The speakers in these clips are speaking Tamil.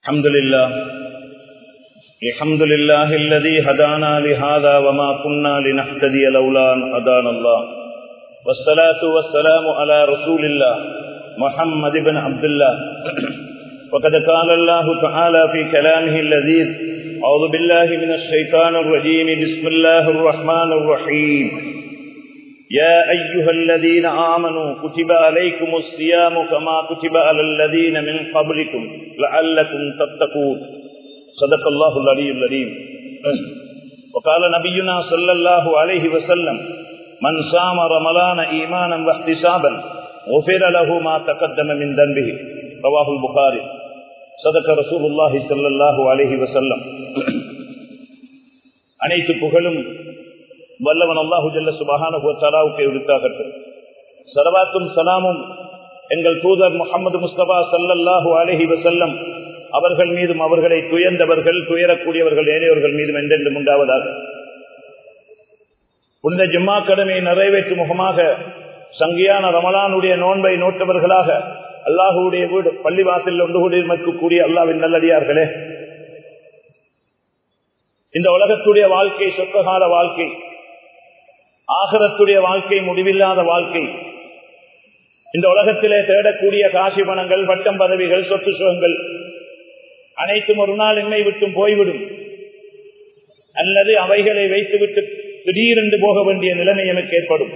الحمد لله الحمد لله الذي هدانا لهذا وما كنا لنهتدي لولا أن هدانا الله والصلاة والسلام على رسول الله محمد بن عبد الله وقد قال الله تعالى في كلامه اللذيذ أعوذ بالله من الشيطان الرجيم بسم الله الرحمن الرحيم يا أيها الذين آمنوا كتب عليكم الصيام كما كتب على الذين من قبلكم لعلكم تتقون صدق الله العلي العليم وقال نبينا صلى الله عليه وسلم من صام رمضان إيمانا واحتسابا غفر له ما تقدم من ذنبه رواه البخاري صدق رسول الله صلى الله عليه وسلم அனைத்து புகழும் வல்லவன் அல்லாஹு ஜல்ல சுபஹானுக்கு உரித்தாகட்டும் சரவாத்தும் சலாமும் எங்கள் தூதர் முகமது முஸ்தபா சல்லல்லாஹு அலஹி வசல்லம் அவர்கள் மீதும் அவர்களை துயர்ந்தவர்கள் துயரக்கூடியவர்கள் ஏனையவர்கள் மீதும் என்றென்றும் உண்டாவதாக புனித ஜும்மா கடமையை நிறைவேற்றும் முகமாக சங்கியான ரமலானுடைய நோன்பை நோட்டவர்களாக அல்லாஹுடைய வீடு பள்ளிவாசல் ஒன்று கூடியிருக்கக்கூடிய அல்லாவின் நல்லடியார்களே இந்த உலகத்துடைய வாழ்க்கை சொத்தகால வாழ்க்கை ஆகரத்துடைய வாழ்க்கை முடிவில்லாத வாழ்க்கை இந்த உலகத்திலே தேடக்கூடிய காசி பணங்கள் பட்டம் பதவிகள் சொத்து சுகங்கள் அனைத்தும் ஒரு நாள் என்னை விட்டும் போய்விடும் அல்லது அவைகளை வைத்துவிட்டு திடீரென்று போக வேண்டிய நிலைமை எனக்கு ஏற்படும்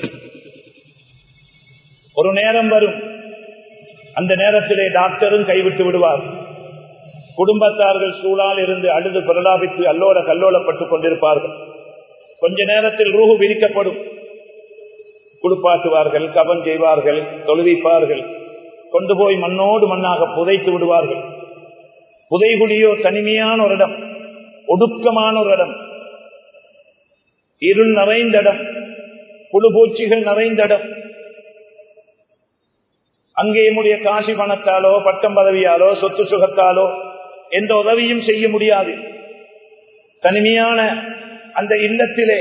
ஒரு நேரம் வரும் அந்த நேரத்திலே டாக்டரும் கைவிட்டு விடுவார் குடும்பத்தார்கள் சூழால் இருந்து அழுது பிரலாபித்து அல்லோல கல்லோலப்பட்டுக் கொண்டிருப்பார்கள் கொஞ்ச நேரத்தில் ரூஹு விரிக்கப்படும் குளிப்பாட்டுவார்கள் கபன் செய்வார்கள் தொழுவிப்பார்கள் கொண்டு போய் மண்ணோடு மண்ணாக புதைத்து விடுவார்கள் புதைகுடியோ தனிமையான ஒரு இடம் ஒடுக்கமான ஒரு இடம் இருள் நிறைந்த இடம் புழுபூச்சிகள் நிறைந்த இடம் அங்கே என்னுடைய காசி பணத்தாலோ பட்டம் பதவியாலோ சொத்து சுகத்தாலோ எந்த உதவியும் செய்ய முடியாது தனிமையான அந்த இல்லத்திலே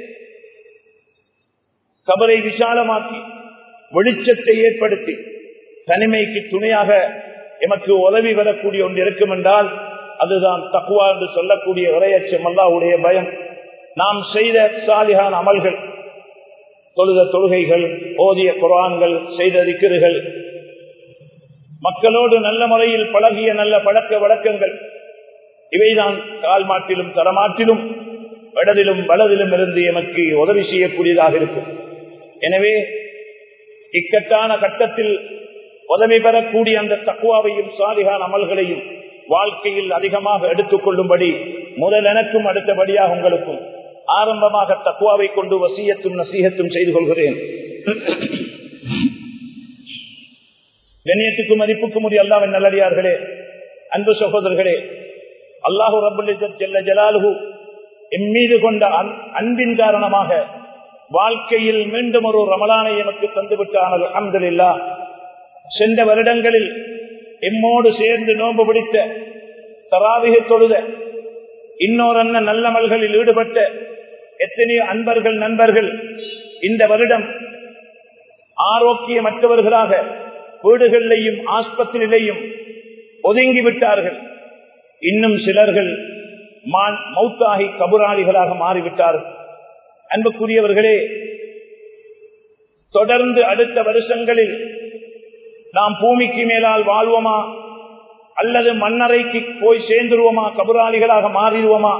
கபரை விசாலமாக்கி வெளிச்சத்தை ஏற்படுத்தி தனிமைக்கு துணையாக எமக்கு உதவி வரக்கூடிய ஒன்று இருக்கும் என்றால் அதுதான் தக்குவா என்று சொல்லக்கூடிய இறையச்சம் அல்லாவுடைய பயம் நாம் செய்த சாலிகான அமல்கள் தொழுத தொழுகைகள் ஓதிய குரான்கள் செய்த திக்கிறுகள் மக்களோடு நல்ல முறையில் பழகிய நல்ல பழக்க வழக்கங்கள் இவைதான் கால் மாட்டிலும் தரமாட்டிலும் வடதிலும் வலதிலும் இருந்து எமக்கு உதவி செய்யக்கூடியதாக இருக்கும் எனவே இக்கட்டான கட்டத்தில் உதவி பெறக்கூடிய அந்த தக்குவாவையும் சாலிகான அமல்களையும் வாழ்க்கையில் அதிகமாக எடுத்துக் கொள்ளும்படி முதல் எனக்கும் அடுத்தபடியாக உங்களுக்கும் ஆரம்பமாக தக்குவாவை கொண்டு வசியத்தும் நசீகத்தும் செய்து கொள்கிறேன் கண்ணியத்துக்கும் மதிப்புக்கும் முடிய அல்லாவின் நல்லடியார்களே அன்பு சகோதரர்களே அல்லாஹு ரபுல்ல ஜலாலுகு எம் மீது கொண்ட அன்பின் காரணமாக வாழ்க்கையில் மீண்டும் ஒரு ரமலானை எமக்கு தந்துவிட்டான அஹமதுல்லா சென்ற வருடங்களில் எம்மோடு சேர்ந்து நோன்பு பிடித்த தராவிகை தொழுத இன்னொரு அண்ணன் நல்லமல்களில் ஈடுபட்ட எத்தனையோ அன்பர்கள் நண்பர்கள் இந்த வருடம் ஆரோக்கியமற்றவர்களாக வீடுகளிலேயும் ஆஸ்பத்திரியிலையும் ஒதுங்கிவிட்டார்கள் இன்னும் சிலர்கள் மௌத்தாகி கபுராளிகளாக மாறிவிட்டார்கள் அன்புக்குரியவர்களே தொடர்ந்து அடுத்த வருஷங்களில் நாம் பூமிக்கு மேலால் வாழ்வோமா அல்லது மண்ணறைக்கு போய் சேர்ந்துருவோமா கபுராளிகளாக மாறிடுவோமா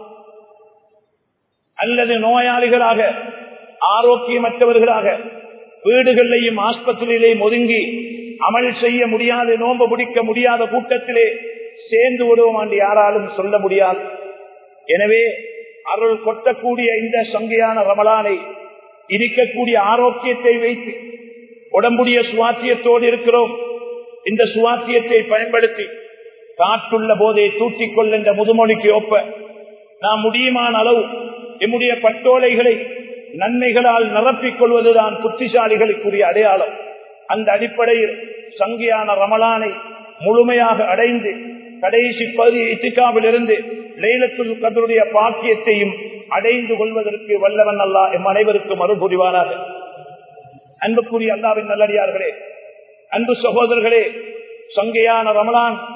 அல்லது நோயாளிகளாக ஆரோக்கியமற்றவர்களாக வீடுகளிலேயும் ஆஸ்பத்திரியிலேயும் ஒதுங்கி அமல் செய்ய முடியாது நோன்பு பிடிக்க முடியாத கூட்டத்திலே சேர்ந்து விடுவோம் என்று யாராலும் சொல்ல முடியாது எனவே அருள் கொட்டக்கூடிய இந்த சங்கையான ரமலானை இருக்கக்கூடிய ஆரோக்கியத்தை வைத்து உடம்புடைய சுவாத்தியத்தோடு இருக்கிறோம் இந்த சுவாத்தியத்தை பயன்படுத்தி காற்றுள்ள போதை தூட்டிக் கொள்கின்ற முதுமொழிக்கு ஒப்ப நாம் முடியுமான அளவு எம்முடைய பட்டோலைகளை நன்மைகளால் நிரப்பிக் கொள்வதுதான் புத்திசாலிகளுக்குரிய அடையாளம் அந்த அடிப்படையில் சங்கியான ரமலானை முழுமையாக அடைந்து கடைசி பகுதி இத்திகாவில் இருந்து லைலத்துல் கதருடைய பாக்கியத்தையும் அடைந்து கொள்வதற்கு வல்லவன் அல்லா எம் அனைவருக்கும் மறுபுரிவானாக அன்புக்குரிய அல்லாவின் நல்லடியார்களே அன்பு சகோதரர்களே சங்கையான ரமலான்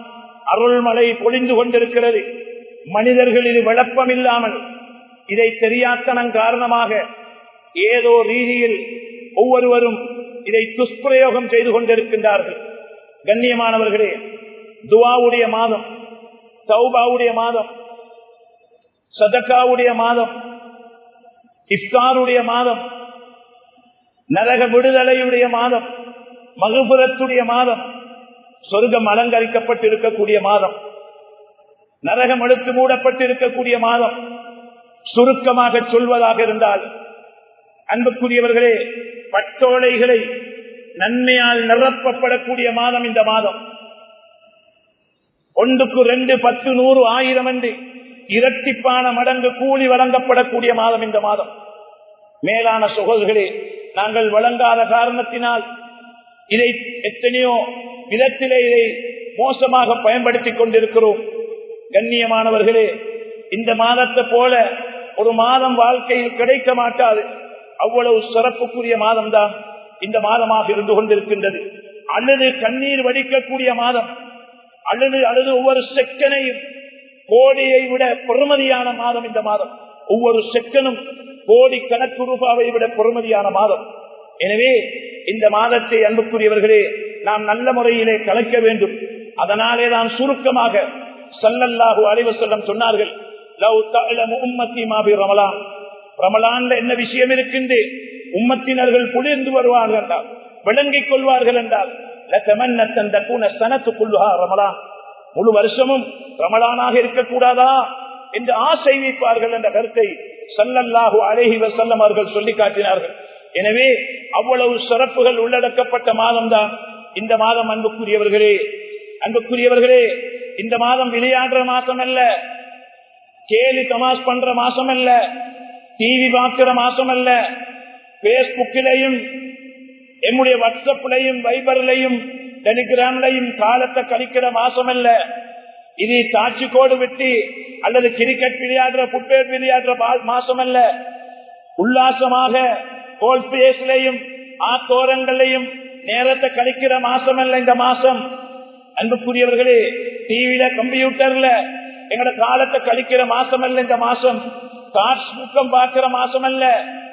அருள்மலை பொழிந்து கொண்டிருக்கிறது மனிதர்கள் இது விளப்பம் இல்லாமல் இதை தெரியாத்தனம் காரணமாக ஏதோ ரீதியில் ஒவ்வொருவரும் இதை துஷ்பிரயோகம் செய்து கொண்டிருக்கின்றார்கள் கண்ணியமானவர்களே துவாவுடைய மாதம் சௌபாவுடைய மாதம் சதக்காவுடைய மாதம் இஃப்தாருடைய மாதம் நரக விடுதலையுடைய மாதம் மகுபுரத்துடைய மாதம் சொர்க்கம் அலங்கரிக்கப்பட்டிருக்கக்கூடிய மாதம் நரகம் எடுத்து மூடப்பட்டிருக்கக்கூடிய மாதம் சுருக்கமாக சொல்வதாக இருந்தால் அன்புக்குரியவர்களே பட்டோலைகளை நன்மையால் நிரப்பப்படக்கூடிய மாதம் இந்த மாதம் ஒன்றுக்கு ரெண்டு பத்து நூறு ஆயிரம் என்று இரட்டிப்பான மடங்கு கூலி வழங்கப்படக்கூடிய மாதம் இந்த மாதம் மேலான சுகல்களே நாங்கள் வழங்காத காரணத்தினால் இதை எத்தனையோ விதத்திலே இதை மோசமாக பயன்படுத்திக் கொண்டிருக்கிறோம் கண்ணியமானவர்களே இந்த மாதத்தை போல ஒரு மாதம் வாழ்க்கையில் கிடைக்க மாட்டாது அவ்வளவு சிறப்புக்குரிய மாதம் தான் இந்த மாதமாக இருந்து கொண்டிருக்கின்றது அல்லது கண்ணீர் வடிக்கக்கூடிய மாதம் அல்லது அல்லது ஒவ்வொரு செக்கனையும் கோடியை விட பெருமதியான மாதம் இந்த மாதம் ஒவ்வொரு செக்கனும் கோடி கணக்கு ரூபாவை விட பெருமதியான மாதம் எனவே இந்த மாதத்தை அன்புக்குரியவர்களே நாம் நல்ல முறையிலே கலைக்க வேண்டும் அதனாலே தான் சுருக்கமாக சல்லல்லாஹு அலைவ செல்லம் சொன்னார்கள் உம்மத்தி மாபி ரமலான் ரமலான்ல என்ன விஷயம் இருக்கின்ற உம்மத்தினர்கள் குளிர்ந்து வருவார்கள் என்றால் விளங்கிக் கொள்வார்கள் என்றால் ரமலான் முழு வருஷமும் ரமலானாக இருக்கக்கூடாதா என்று ஆசை வைப்பார்கள் என்ற கருத்தை சல்லல்லாஹு அழகி வசல்லம் அவர்கள் சொல்லி காட்டினார்கள் எனவே அவ்வளவு சிறப்புகள் உள்ளடக்கப்பட்ட மாதம் தான் இந்த மாதம் அன்புக்குரியவர்களே அன்புக்குரியவர்களே இந்த மாதம் விளையாடுற மாசம் அல்ல கேலி தமாஸ் பண்ற மாசம் அல்ல டிவி பார்க்கிற மாசம் அல்ல பேஸ்புக்கிலையும் எம்முடைய வாட்ஸ்அப்லையும் வைபர்லையும் டெலிகிராம்லையும் காலத்தை கழிக்கிற மாசம் அல்ல இது காட்சி கோடு வெட்டி அல்லது கிரிக்கெட் விளையாடுற புட்பேட் விளையாடுற மாசம் அல்ல உல்லாசமாக கோல்பேஸ்லையும் ஆத்தோரங்களையும் நேரத்தை கழிக்கிற மாசம் அல்ல இந்த மாசம் அன்புக்குரியவர்களே டிவில கம்ப்யூட்டர்ல எங்கட காலத்தை கழிக்கிற மாசம் அல்ல இந்த மாசம் காட்ஸ் முக்கம் பார்க்கிற மாசம் அல்ல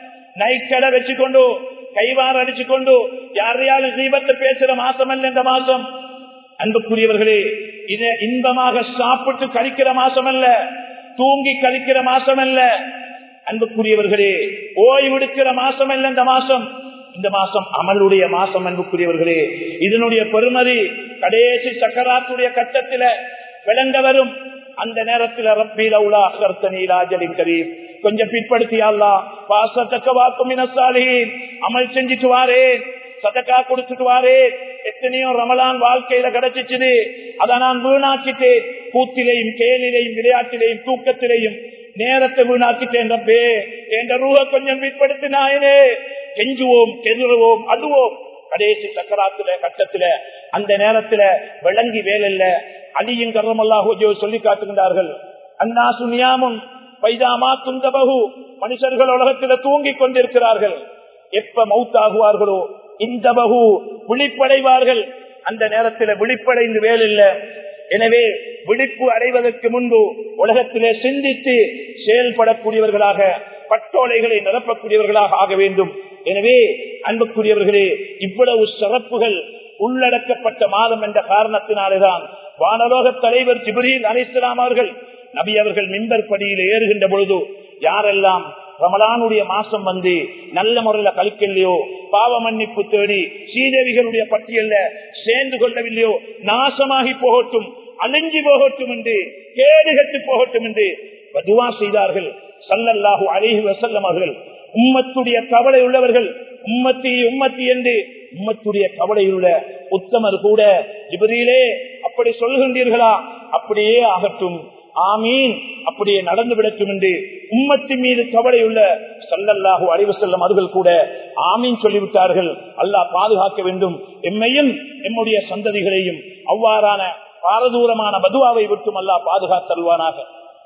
நைட் கடை வச்சுக்கொண்டு கைவாறு அடிச்சுக்கொண்டு யாரையாலும் தீபத்தை பேசுற மாசம் அல்ல இந்த மாசம் அன்புக்குரியவர்களே இதை இன்பமாக சாப்பிட்டு கழிக்கிற மாசம் அல்ல தூங்கி கழிக்கிற மாசம் அல்ல அன்புக்குரியவர்களே ஓய்வெடுக்கிற மாசம் அல்ல இந்த மாசம் இந்த மாசம் அமலுடைய மாசம் அன்புக்குரியவர்களே இதனுடைய பெருமதி கடைசி சக்கராத்துடைய கட்டத்தில விளங்க வரும் அந்த நேரத்தில் ரப்பீல உலா கர்த்தனீலாஜலின் கரீம் கொஞ்சம் பிற்படுத்தி அல்லா பாசத்தக்க வாக்கும் இனசாலின் அமல் செஞ்சுட்டு வாரேன் சதக்கா கொடுத்துட்டு வாரேன் எத்தனையோ ரமலான் வாழ்க்கையில கிடைச்சிச்சுது அதை நான் வீணாக்கிட்டேன் கூத்திலையும் கேலிலையும் விளையாட்டிலையும் தூக்கத்திலையும் நேரத்தை வீணாக்கிட்டேன் ரப்பே என்ற ரூஹ கொஞ்சம் பிற்படுத்தினாயனே கெஞ்சுவோம் கெதுருவோம் அழுவோம் கடைசி சக்கராத்துல கட்டத்துல அந்த நேரத்துல விளங்கி வேலையில அலியும் கர்மல்லாஹோ சொல்லி காட்டுகின்றார்கள் அண்ணா சுனியாமும் பைதாமா துந்தபகு மனுஷர்கள் உலகத்துல தூங்கிக் கொண்டிருக்கிறார்கள் எப்ப மவுத்தாகுவார்களோ இந்த பகு விழிப்படைவார்கள் அந்த நேரத்தில் விழிப்படைந்து வேலில்ல எனவே விழிப்பு அடைவதற்கு முன்பு உலகத்திலே சிந்தித்து செயல்படக்கூடியவர்களாக பட்டோலைகளை நிரப்பக்கூடியவர்களாக ஆக வேண்டும் எனவே அன்புக்குரியவர்களே இவ்வளவு சிறப்புகள் உள்ளடக்கப்பட்ட மாதம் என்ற காரணத்தினாலேதான் வானலோக தலைவர் ஜிப்ரீல் அலிஸ்லாம் அவர்கள் நபி அவர்கள் மின்பர் படியில் ஏறுகின்ற பொழுது யாரெல்லாம் ரமலானுடைய மாசம் வந்து நல்ல முறையில கழிக்கலையோ பாவ மன்னிப்பு தேடி சீதேவிகளுடைய பட்டியல்ல சேர்ந்து கொள்ளவில்லையோ நாசமாகி போகட்டும் அழிஞ்சி போகட்டும் என்று கேடுகட்டு போகட்டும் என்று துவா செய்தார்கள் சல்லல்லாஹு அலிஹி வசல்லம் அவர்கள் உம்மத்துடைய கவலை உள்ளவர்கள் உம்மத்தி உம்மத்தி என்று உம்மத்துடைய கவலையுள்ள உத்தமர் கூட ஜிபரியிலே அப்படி சொல்கின்றீர்களா அப்படியே ஆகட்டும் ஆமீன் அப்படியே நடந்து விடட்டும் என்று உம்மத்தின் மீது கவலையுள்ள சல்லல்லாஹு அறிவு செல்லும் அவர்கள் கூட ஆமீன் சொல்லிவிட்டார்கள் அல்லாஹ் பாதுகாக்க வேண்டும் எம்மையும் எம்முடைய சந்ததிகளையும் அவ்வாறான பாரதூரமான பதுவாவை விட்டும் அல்லாஹ் பாதுகாத்தல்வானாக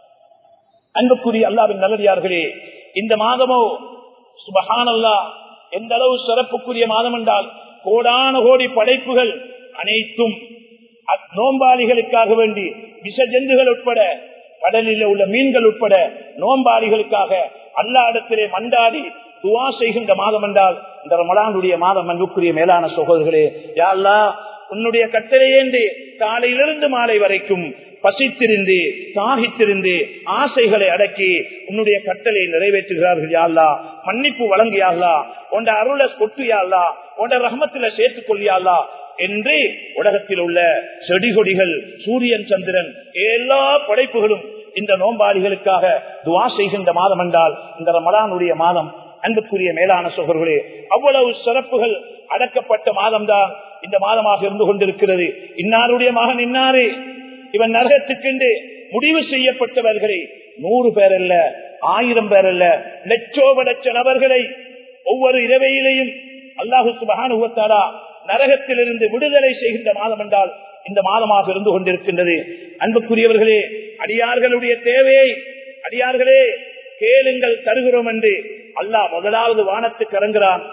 அன்புக்குரிய அல்லாவின் நல்லடியார்களே இந்த மாதமோ சுபஹானல்லா எந்த அளவு சிறப்புக்குரிய மாதம் என்றால் கோடான கோடி படைப்புகள் அனைத்தும் நோம்பாளிகளுக்காக வேண்டி விஷ ஜந்துகள் உட்பட கடலில் உள்ள மீன்கள் உட்பட நோம்பாளிகளுக்காக அல்லா இடத்திலே மண்டாடி துவா செய்கின்ற மாதம் என்றால் இந்த ரமலானுடைய மாதம் அன்புக்குரிய மேலான சகோதரர்களே யாழ்லா உன்னுடைய கட்டளையேந்து காலையிலிருந்து மாலை வரைக்கும் பசித்திருந்து தாகித்திருந்து ஆசைகளை அடக்கி உன்னுடைய கட்டளை நிறைவேற்றுகிறார்கள் யாழ்லா மன்னிப்பு வழங்கியாள்லா உண்ட அருள கொட்டியாள்லா உண்ட ரஹமத்தில சேர்த்துக் கொள்ளியாள்லா என்று உலகத்தில் உள்ள செடி கொடிகள் சூரியன் சந்திரன் எல்லா படைப்புகளும் இந்த நோம்பாளிகளுக்காக துவா செய்கின்ற மாதம் என்றால் இந்த ரமலானுடைய மாதம் அன்புக்குரிய மேலான சோகர்களே அவ்வளவு சிறப்புகள் அடக்கப்பட்ட மாதம்தான் இந்த மாதமாக இருந்து கொண்டிருக்கிறது இன்னாருடைய மகன் இன்னாரே இவன் நரகத்துக்கென்று முடிவு செய்யப்பட்டவர்களை நூறு பேர் அல்ல ஆயிரம் பேர் அல்ல லட்சோப லட்ச நபர்களை ஒவ்வொரு இரவையிலையும் அல்லாஹு சுபகானுவத்தாரா நரகத்திலிருந்து விடுதலை செய்கின்ற மாதம் என்றால் இந்த மாதமாக இருந்து கொண்டிருக்கின்றது அன்புக்குரியவர்களே அடியார்களுடைய தேவையை அடியார்களே கேளுங்கள் தருகிறோம் என்று அல்லாஹ் முதலாவது வானத்துக்கு இறங்குறான்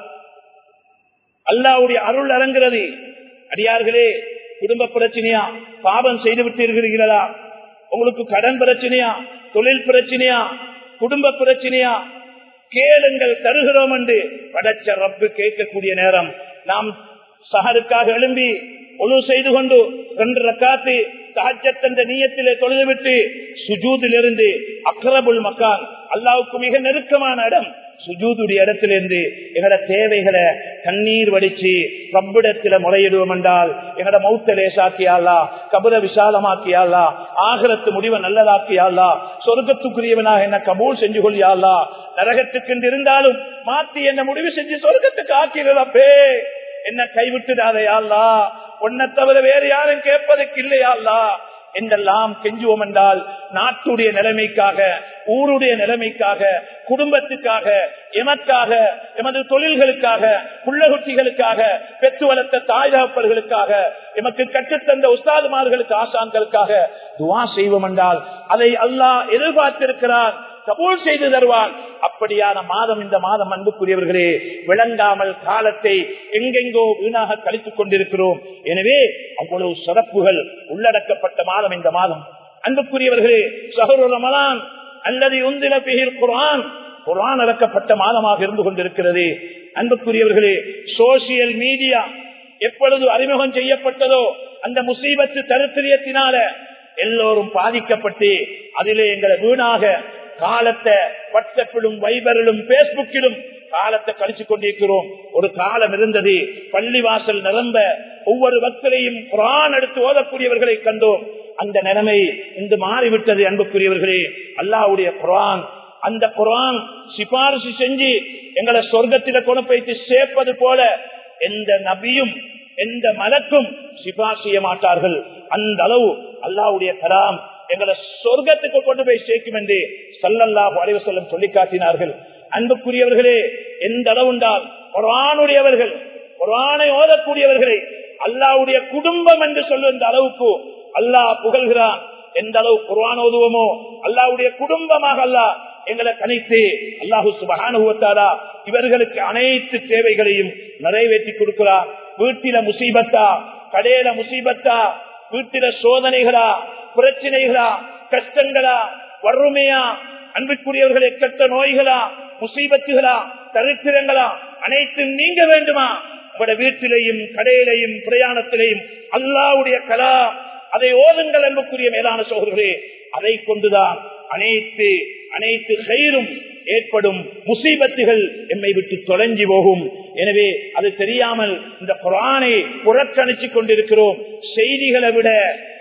அல்லாவுடைய அருள் இறங்குறது அடியார்களே குடும்ப பிரச்சனையா பாவம் செய்து விட்டு இருக்கிறீர்களா உங்களுக்கு கடன் பிரச்சனையா தொழில் பிரச்சனையா குடும்ப பிரச்சனையா கேளுங்கள் தருகிறோம் என்று படைச்ச ரப்பு கேட்கக்கூடிய நேரம் நாம் சஹருக்காக எழும்பி ஒழு செய்து கொண்டு ரெண்டு ரக்காத்து தாஜத்தந்த நீயத்திலே தொழுதுவிட்டு சுஜூதிலிருந்து அக்ரபுல் மக்கான் அல்லாவுக்கு மிக நெருக்கமான இடம் சுஜூதுடைய இடத்திலிருந்து எங்கட தேவைகளை கண்ணீர் வடிச்சு ரப்பிடத்தில முறையிடுவோம் என்றால் எங்கட மௌத்த லேசாக்கியாளா கபுர விசாலமாக்கியாளா ஆகரத்து முடிவை நல்லதாக்கியாளா சொர்க்கத்துக்குரியவனாக என்ன கபூல் செஞ்சு கொள்ளியாளா நரகத்துக்கு இருந்தாலும் மாத்தி என்ன முடிவு செஞ்சு சொர்க்கத்துக்கு ஆக்கிறப்பே என்ன கைவிட்டுடாதையாளா உன்னை தவிர வேறு யாரும் கேட்பதற்கு இல்லையாளா என்றெல்லாம் கெஞ்சுவோம் என்றால் நாட்டுடைய நிலைமைக்காக ஊருடைய நிலைமைக்காக குடும்பத்துக்காக எமக்காக எமது தொழில்களுக்காக புள்ளகுட்டிகளுக்காக பெற்று வளர்த்த தாய் தகப்பர்களுக்காக எமக்கு கற்றுத்தந்த உஸ்தாதுமார்களுக்கு ஆசான்களுக்காக துவா செய்வோம் என்றால் அதை அல்லாஹ் எதிர்பார்த்திருக்கிறார் கபூல் செய்து தருவான் அப்படியான மாதம் இந்த மாதம் அன்புக்குரியவர்களே விளங்காமல் காலத்தை எங்கெங்கோ வீணாக கழித்துக் கொண்டிருக்கிறோம் எனவே அவ்வளவு சிறப்புகள் உள்ளடக்கப்பட்ட மாதம் இந்த மாதம் அன்புக்குரியவர்களே சஹரு ரமலான் அல்லது உந்தில பிகில் குரான் குரான் இறக்கப்பட்ட மாதமாக இருந்து கொண்டிருக்கிறது அன்புக்குரியவர்களே சோசியல் மீடியா எப்பொழுது அறிமுகம் செய்யப்பட்டதோ அந்த முசீபத்து தருத்திரியத்தினால எல்லோரும் பாதிக்கப்பட்டு அதிலே எங்களை வீணாக காலத்தை வாட்ஸ்அப்பிலும் வைபரிலும் பேஸ்புக்கிலும் காலத்தை கழிச்சு கொண்டிருக்கிறோம் ஒரு காலம் இருந்தது பள்ளிவாசல் நிரம்ப ஒவ்வொரு பக்தரையும் குரான் எடுத்து ஓதக்கூடியவர்களை கண்டோம் அந்த நிலைமை இன்று மாறிவிட்டது அன்புக்குரியவர்களே அல்லாவுடைய குரான் அந்த குரான் சிபாரிசு செஞ்சு எங்களை சொர்க்கத்தில கொண்டு போய்த்து சேர்ப்பது போல எந்த நபியும் எந்த மலக்கும் சிபார் செய்ய மாட்டார்கள் அந்த அளவு அல்லாவுடைய கலாம் எங்களை சொர்க்கத்துக்கு கொண்டு போய் சேர்க்கும் என்று சல்லல்லாஹு அலைவ சொல்லம் சொல்லி காட்டினார்கள் அன்புக்குரியவர்களே எந்த அளவுண்டால் குரானுடையவர்கள் குரானை ஓதக்கூடியவர்களை அல்லாவுடைய குடும்பம் என்று சொல்லுகின்ற அளவுக்கு அல்லாஹ் புகழ்கிறான் எந்த அளவு குர்ஆன் ஓதுவோமோ அல்லாவுடைய குடும்பமாக அல்லாஹ் எங்களை கணித்து அல்லாஹு சுபகானுவத்தாரா இவர்களுக்கு அனைத்து தேவைகளையும் நிறைவேற்றி கொடுக்கிறார் வீட்டில முசீபத்தா கடையில முசீபத்தா வீட்டில சோதனைகளா பிரச்சனைகளா கஷ்டங்களா வறுமையா அன்புக்குரியவர்களை கெட்ட நோய்களா முசீபத்துகளா தரித்திரங்களா அனைத்தும் நீங்க வேண்டுமா உங்களோட வீட்டிலையும் கடையிலையும் பிரயாணத்திலையும் அல்லாவுடைய கலா அதை ஓதுங்கள் அன்புக்குரிய மேலான சோழர்களே அதை கொண்டுதான் அனைத்து அனைத்து கயிறும் ஏற்படும் முசீபத்துகள் எம்மை விட்டு தொலைஞ்சி போகும் எனவே அது தெரியாமல் இந்த குரானை புறக்கணிச்சு கொண்டிருக்கிறோம் செய்திகளை விட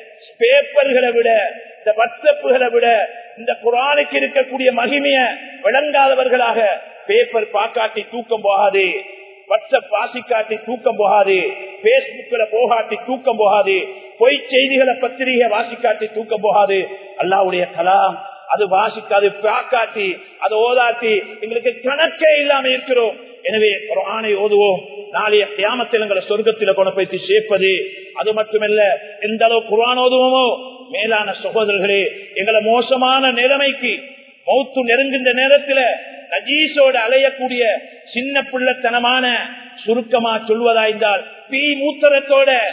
பேப்பர்களை விட இந்த வாட்ஸ்அப்புகளை விட இந்த குரானுக்கு இருக்கக்கூடிய மகிமைய விளங்காதவர்களாக பேப்பர் பாக்காட்டி தூக்கம் போகாது வாட்ஸ்அப் வாசிக்காட்டி தூக்கம் போகாது பேஸ்புக்ல போகாட்டி தூக்கம் போகாது பொய் செய்திகளை பத்திரிகை வாசிக்காட்டி தூக்கம் போகாது அல்லாவுடைய கலாம் அது வாசிக்காது பாக்காட்டி அது ஓதாட்டி எங்களுக்கு கணக்கே இல்லாம இருக்கிறோம் எனவே குரானை ஓதுவோம் நாளைய கியாமத்தில் எங்களை சொர்க்கத்தில கொண்டு போய் சேர்ப்பது அது மட்டுமல்ல எந்த அளவு குரான் ஓதுவோமோ மேலான சகோதரர்களே எங்களை மோசமான நிலைமைக்கு மௌத்து நெருங்குகின்ற நேரத்துல நஜீசோட அலையக்கூடிய சின்ன பிள்ளைத்தனமான சுருக்கமா சொல்வதாய்ந்தால் பீ மூத்தரத்தோட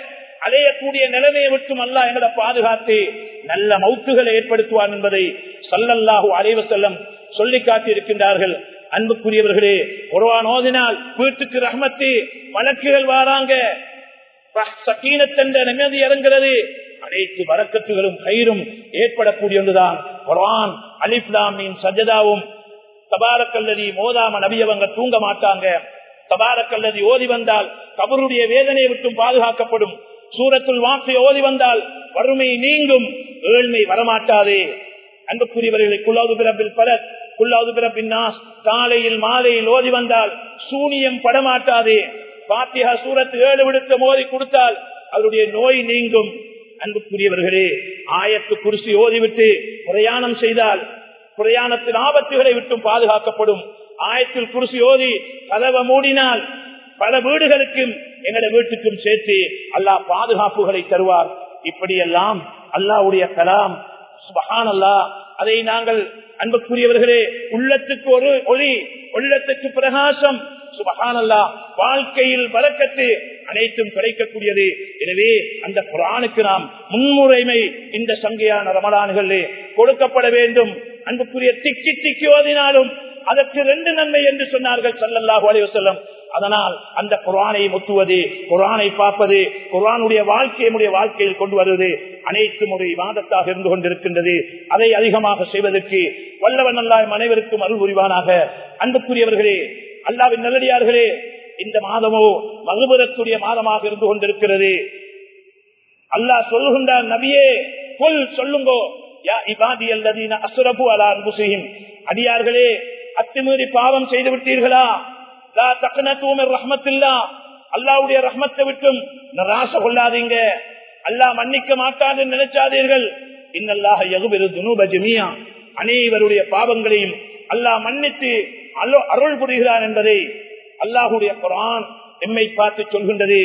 அலையக்கூடிய நிலைமையை விட்டும் அல்ல எங்களை பாதுகாத்து நல்ல மௌத்துகளை ஏற்படுத்துவான் என்பதை சல்லல்லாஹு அலைவ செல்லம் சொல்லி காட்டியிருக்கின்றார்கள் அன்புக்குரியவர்களே ஒருவான் ஓதினால் வீட்டுக்கு ரஹ்மத்து வழக்குகள் வாராங்க சக்கீனத்தென்ற நிம்மதி இறங்கிறது அனைத்து வரக்கத்துகளும் கயிறும் ஏற்படக்கூடிய ஒன்றுதான் குரான் அலிப்லாமின் சஜதாவும் தபாரக்கல்லதி மோதாம நபியவங்க தூங்க மாட்டாங்க தபாரக்கல்லதி ஓதி வந்தால் கபருடைய வேதனையை விட்டும் பாதுகாக்கப்படும் சூரத்துள் வார்த்தை ஓதி வந்தால் வறுமை நீங்கும் ஏழ்மை வரமாட்டாதே அன்புக்குரியவர்களை குல்லாது பிறப்பில் பலர் குல்லாது பிறப்பின் நாஸ் காலையில் மாலையில் ஓதி வந்தால் சூனியம் படமாட்டாதே பாத்தியா சூரத்து ஏழு விடுத்த மோதி கொடுத்தால் அவருடைய நோய் நீங்கும் அன்புக்குரியவர்களே ஆயத்து குருசி ஓதிவிட்டு பிரயாணம் செய்தால் பிரயாணத்தின் ஆபத்துகளை விட்டும் பாதுகாக்கப்படும் ஆயத்தில் குருசி ஓதி கதவை மூடினால் பல வீடுகளுக்கும் எங்களோட வீட்டுக்கும் சேர்த்து அல்லாஹ் பாதுகாப்புகளை தருவார் இப்படியெல்லாம் அல்லாவுடைய கலாம் சுபஹான் அல்லா அதை நாங்கள் அன்புக்குரியவர்களே உள்ளத்துக்கு ஒரு ஒளி உள்ளத்துக்கு பிரகாசம் சுபகானல்லா வாழ்க்கையில் வழக்கத்து அனைத்தும் கிடைக்கக்கூடியது எனவே அந்த குரானுக்கு நாம் முன்முறைமை இந்த சங்கையான ரமலான்களே கொடுக்கப்பட வேண்டும் அன்புக்குரிய திக்கி திக்கி ஓதினாலும் அதற்கு ரெண்டு நன்மை என்று சொன்னார்கள் சல்லல்லாஹு அலைஹி வஸல்லம் அதனால் அந்த குரானை முத்துவது குரானை பார்ப்பது குரானுடைய வாழ்க்கையினுடைய வாழ்க்கையில் கொண்டு வருவது அனைத்து முறை வாதத்தாக இருந்து கொண்டிருக்கின்றது அதை அதிகமாக செய்வதற்கு வல்லவன் அல்லாஹ் அனைவருக்கும் அருள் புரிவானாக அன்புக்குரியவர்களே அல்லாவின் நல்லடியார்களே இந்த மாதமோ மகுபுரத்துடைய மாதமாக இருந்து கொண்டிருக்கிறது அல்லாஹ் சொல்லுகின்றார் நபியே கொல் சொல்லுங்கோ யா இபாதி அல்லதீன அசுரபு அலா அன்புசியும் அடியார்களே அத்துமீறி பாவம் செய்து விட்டீர்களா லா தக்கனத்துவம் ரஹ்மத்தில்லா அல்லாவுடைய ரஹ்மத்தை விட்டும் நிராச கொள்ளாதீங்க அல்லாஹ் மன்னிக்க மாட்டான்னு நினைச்சாதீர்கள் இன்னல்லாக எகுபெரு துனூப ஜமியா அனைவருடைய பாவங்களையும் அல்லாஹ் மன்னித்து அருள் புரிகிறான் என்பதை அல்லாஹுடைய குரான் எம்மை பார்த்து சொல்கின்றது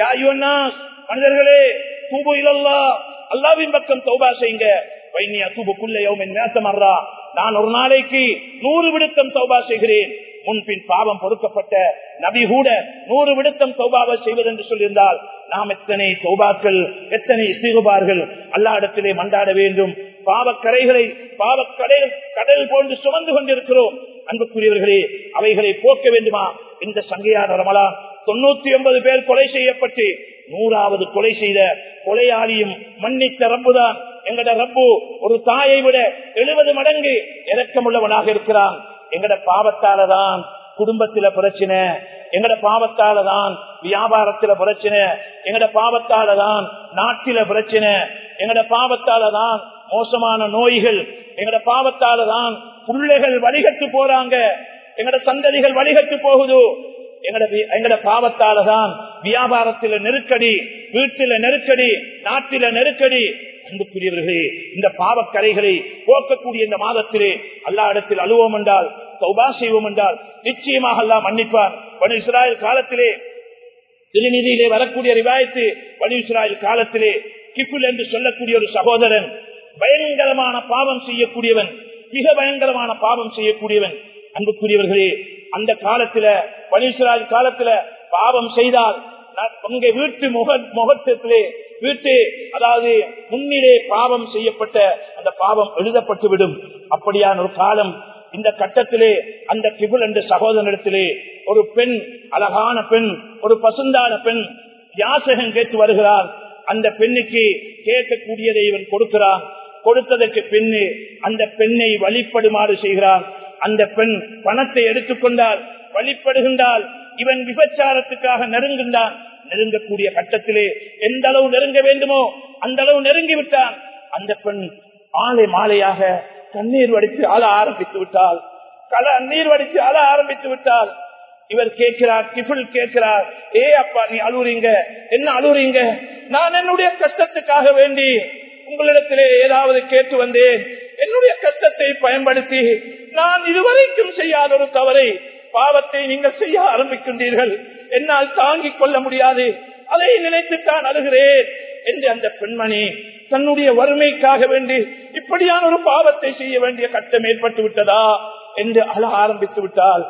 மனிதர்களே தூபு இல்லல்லா அல்லாவின் பக்கம் தௌபா செய்யுங்க வைனியா தூபுக்குள்ள யௌமின் மேசமர்றா நான் ஒரு நாளைக்கு நூறு விடுத்தம் தௌபா செய்கிறேன் முன்பின் பாவம் பொறுக்கப்பட்ட நபி கூட நூறு விடுத்தம் சௌபாவை செய்வது என்று சொல்லியிருந்தால் நாம் எத்தனை சௌபாக்கள் எத்தனை இசைகுபார்கள் அல்லா இடத்திலே மண்டாட வேண்டும் பாவக்கரைகளை பாவக்கடல் கடல் போன்று சுமந்து கொண்டிருக்கிறோம் அன்புக்குரியவர்களே அவைகளை போக்க வேண்டுமா இந்த சங்கையான ரமலான் தொண்ணூத்தி ஒன்பது பேர் கொலை செய்யப்பட்டு நூறாவது கொலை செய்த கொலையாளியும் மன்னித்த ரப்புதான் எங்கட ரப்பு ஒரு தாயை விட எழுபது மடங்கு இறக்கமுள்ளவனாக இருக்கிறான் எங்கட பாவத்தாலதான் குடும்பத்தில பிரச்சனை எங்கட பாவத்தாலதான் வியாபாரத்தில பிரச்சனை எங்கட பாவத்தாலதான் நாட்டில பிரச்சனை எங்கட பாவத்தாலதான் மோசமான நோய்கள் எங்கட பாவத்தாலதான் பிள்ளைகள் வழிகட்டு போறாங்க எங்கட சந்ததிகள் வழிகட்டு போகுது எங்கட எங்கட பாவத்தாலதான் வியாபாரத்தில நெருக்கடி வீட்டில நெருக்கடி நாட்டில நெருக்கடி அன்புக்குரியவர்களே இந்த பாவக்கரைகளை போக்கக்கூடிய இந்த மாதத்திலே அல்லா இடத்தில் அழுவோம் என்றால் சௌபா செய்வோம் என்றால் நிச்சயமாக அல்லா மன்னிப்பார் பனு இஸ்ராயல் காலத்திலே திருநிதியிலே வரக்கூடிய ரிவாயத்து பனு இஸ்ராயல் காலத்திலே கிப்புல் என்று சொல்லக்கூடிய ஒரு சகோதரன் பயங்கரமான பாவம் செய்யக்கூடியவன் மிக பயங்கரமான பாவம் செய்யக்கூடியவன் அன்புக்குரியவர்களே அந்த காலத்துல பனீஸ்வராஜ் காலத்துல பாவம் செய்தால் உங்க வீட்டு முக முகத்திலே வீட்டு அதாவது முன்னிலே பாவம் செய்யப்பட்ட அந்த பாவம் எழுதப்பட்டுவிடும் அப்படியான ஒரு காலம் இந்த கட்டத்திலே அந்த கிபுல் என்ற சகோதரத்திலே ஒரு பெண் அழகான பெண் ஒரு பசுந்தான பெண் யாசகம் கேட்டு வருகிறார் அந்த பெண்ணுக்கு கேட்கக்கூடியதை இவன் கொடுக்கிறான் கொடுத்ததற்கு பெண்ணு அந்த பெண்ணை வழிபடுமாறு செய்கிறான் அந்த பெண் பணத்தை எடுத்துக்கொண்டால் வழிபடுகின்றால் இவன் விபச்சாரத்துக்காக நெருங்குகின்றான் நெருங்கக்கூடிய கட்டத்திலே எந்த அளவு நெருங்க வேண்டுமோ அந்த அளவு நெருங்கி விட்டான் அந்த பெண் மாலை மாலையாக கண்ணீர் வடித்து ஆள ஆரம்பித்து விட்டால் கல நீர் வடித்து ஆள ஆரம்பித்து விட்டால் இவர் கேட்கிறார் கிபிள் கேட்கிறார் ஏ அப்பா நீ அழுறீங்க என்ன அழுறீங்க நான் என்னுடைய கஷ்டத்துக்காக வேண்டி உங்களிடத்திலே ஏதாவது கேட்டு வந்தேன் என்னுடைய கஷ்டத்தை பயன்படுத்தி நான் இதுவரைக்கும் செய்யாத ஒரு தவறை பாவத்தை நீங்கள் செய்ய ஆரம்பிக்கின்றீர்கள் என்னால் தாங்கிக் கொள்ள முடியாது அதை நினைத்துத்தான் அழுகிறேன் என்று அந்த பெண்மணி தன்னுடைய வறுமைக்காக வேண்டி இப்படியான ஒரு பாவத்தை செய்ய வேண்டிய கட்டம் ஏற்பட்டு விட்டதா என்று அழ ஆரம்பித்து விட்டால்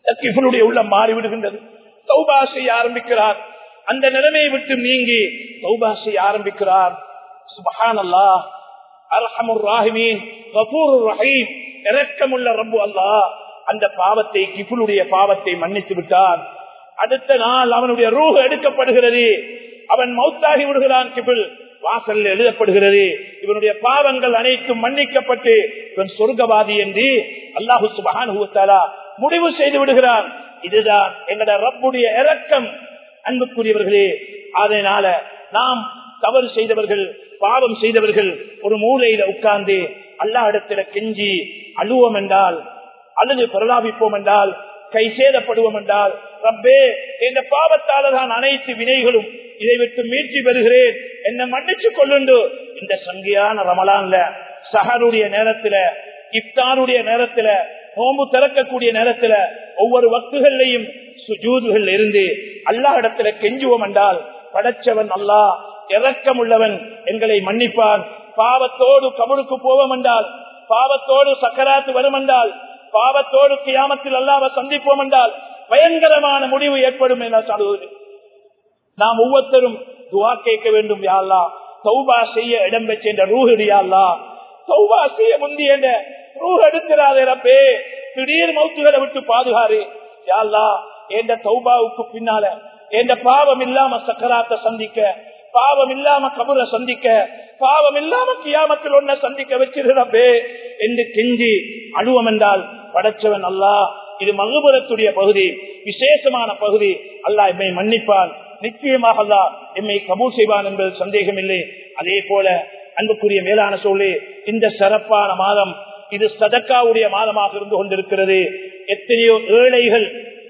கிஃபனுடைய உள்ளம் மாறிவிடுகின்றது தௌபா செய்ய ஆரம்பிக்கிறார் அந்த நிலைமையை விட்டு நீங்கி தௌபா செய்ய ஆரம்பிக்கிறார் சுபஹானல்லா அர்ஹமுர் ராஹிமீன் கபூருர் ரஹீம் இரக்கமுள்ள ரப்பு அல்லாஹ் அந்த பாவத்தை கிஃபுலுடைய பாவத்தை மன்னித்து விட்டார் அடுத்த நாள் அவனுடைய ரூஹ் எடுக்கப்படுகிறது அவன் மௌத்தாகி விடுகிறான் கிபில் வாசல் எழுதப்படுகிறது இவனுடைய பாவங்கள் அனைத்தும் மன்னிக்கப்பட்டு இவன் சொர்க்கவாதி என்று அல்லாஹு சுபஹானுவத்தாலா முடிவு செய்து விடுகிறான் இதுதான் எங்கட ரப்புடைய இரக்கம் அன்புக்குரியவர்களே அதனால நாம் தவறு செய்தவர்கள் பாவம் செய்தவர்கள் ஒரு மூலையில உட்கார்ந்து அல்லா இடத்துல கெஞ்சி அழுவோம் என்றால் அல்லது பிரலாபிப்போம் என்றால் கை சேதப்படுவோம் என்றால் ரப்பே இந்த பாவத்தால தான் அனைத்து வினைகளும் இதை விட்டு மீட்சி பெறுகிறேன் என்ன மன்னிச்சு கொள்ளுண்டு இந்த சங்கியான ரமலான்ல சஹருடைய நேரத்துல இப்தாருடைய நேரத்துல நோம்பு திறக்கக்கூடிய நேரத்துல ஒவ்வொரு வக்குகள்லையும் சுஜூதுகள் இருந்து அல்லா இடத்துல கெஞ்சுவோம் என்றால் படைச்சவன் அல்லா இறக்கம் உள்ளவன் எங்களை மன்னிப்பான் பாவத்தோடு கபருக்கு போவோம் என்றால் பாவத்தோடு சக்கராத்து வரும் என்றால் பாவத்தோடு கியாமத்தில் அல்லாவ சந்திப்போம் என்றால் பயங்கரமான முடிவு ஏற்படும் என சொல்வது நாம் ஒவ்வொருத்தரும் துவா கேட்க வேண்டும் யாழ்லா சௌபா செய்ய இடம் பெற்ற ரூஹடி யாழ்லா சௌபா செய்ய முந்திய ரூஹ் எடுக்கிறாரே ரப்பே திடீர் மௌத்துகளை விட்டு பாதுகாரு யாழ்லா என்ற சௌபாவுக்கு பின்னால என்ற பாவம் இல்லாம சக்கராத்தை சந்திக்க பாவம் இல்லாம கபுர சந்திக்க பாவம் இல்லாம கியாமத்தில் ஒன்ன சந்திக்க வச்சிருப்பே என்று கெஞ்சி அழுவம் என்றால் படைச்சவன் அல்லா இது மகுபுரத்துடைய பகுதி விசேஷமான பகுதி அல்லா எம்மை மன்னிப்பான் நிச்சயமாக அல்லா எம்மை கபூல் செய்வான் என்பது சந்தேகம் இல்லை அதே போல அன்புக்குரிய மேலான சொல்லி இந்த சிறப்பான மாதம் இது சதக்காவுடைய மாதமாக இருந்து கொண்டிருக்கிறது எத்தனையோ ஏழைகள்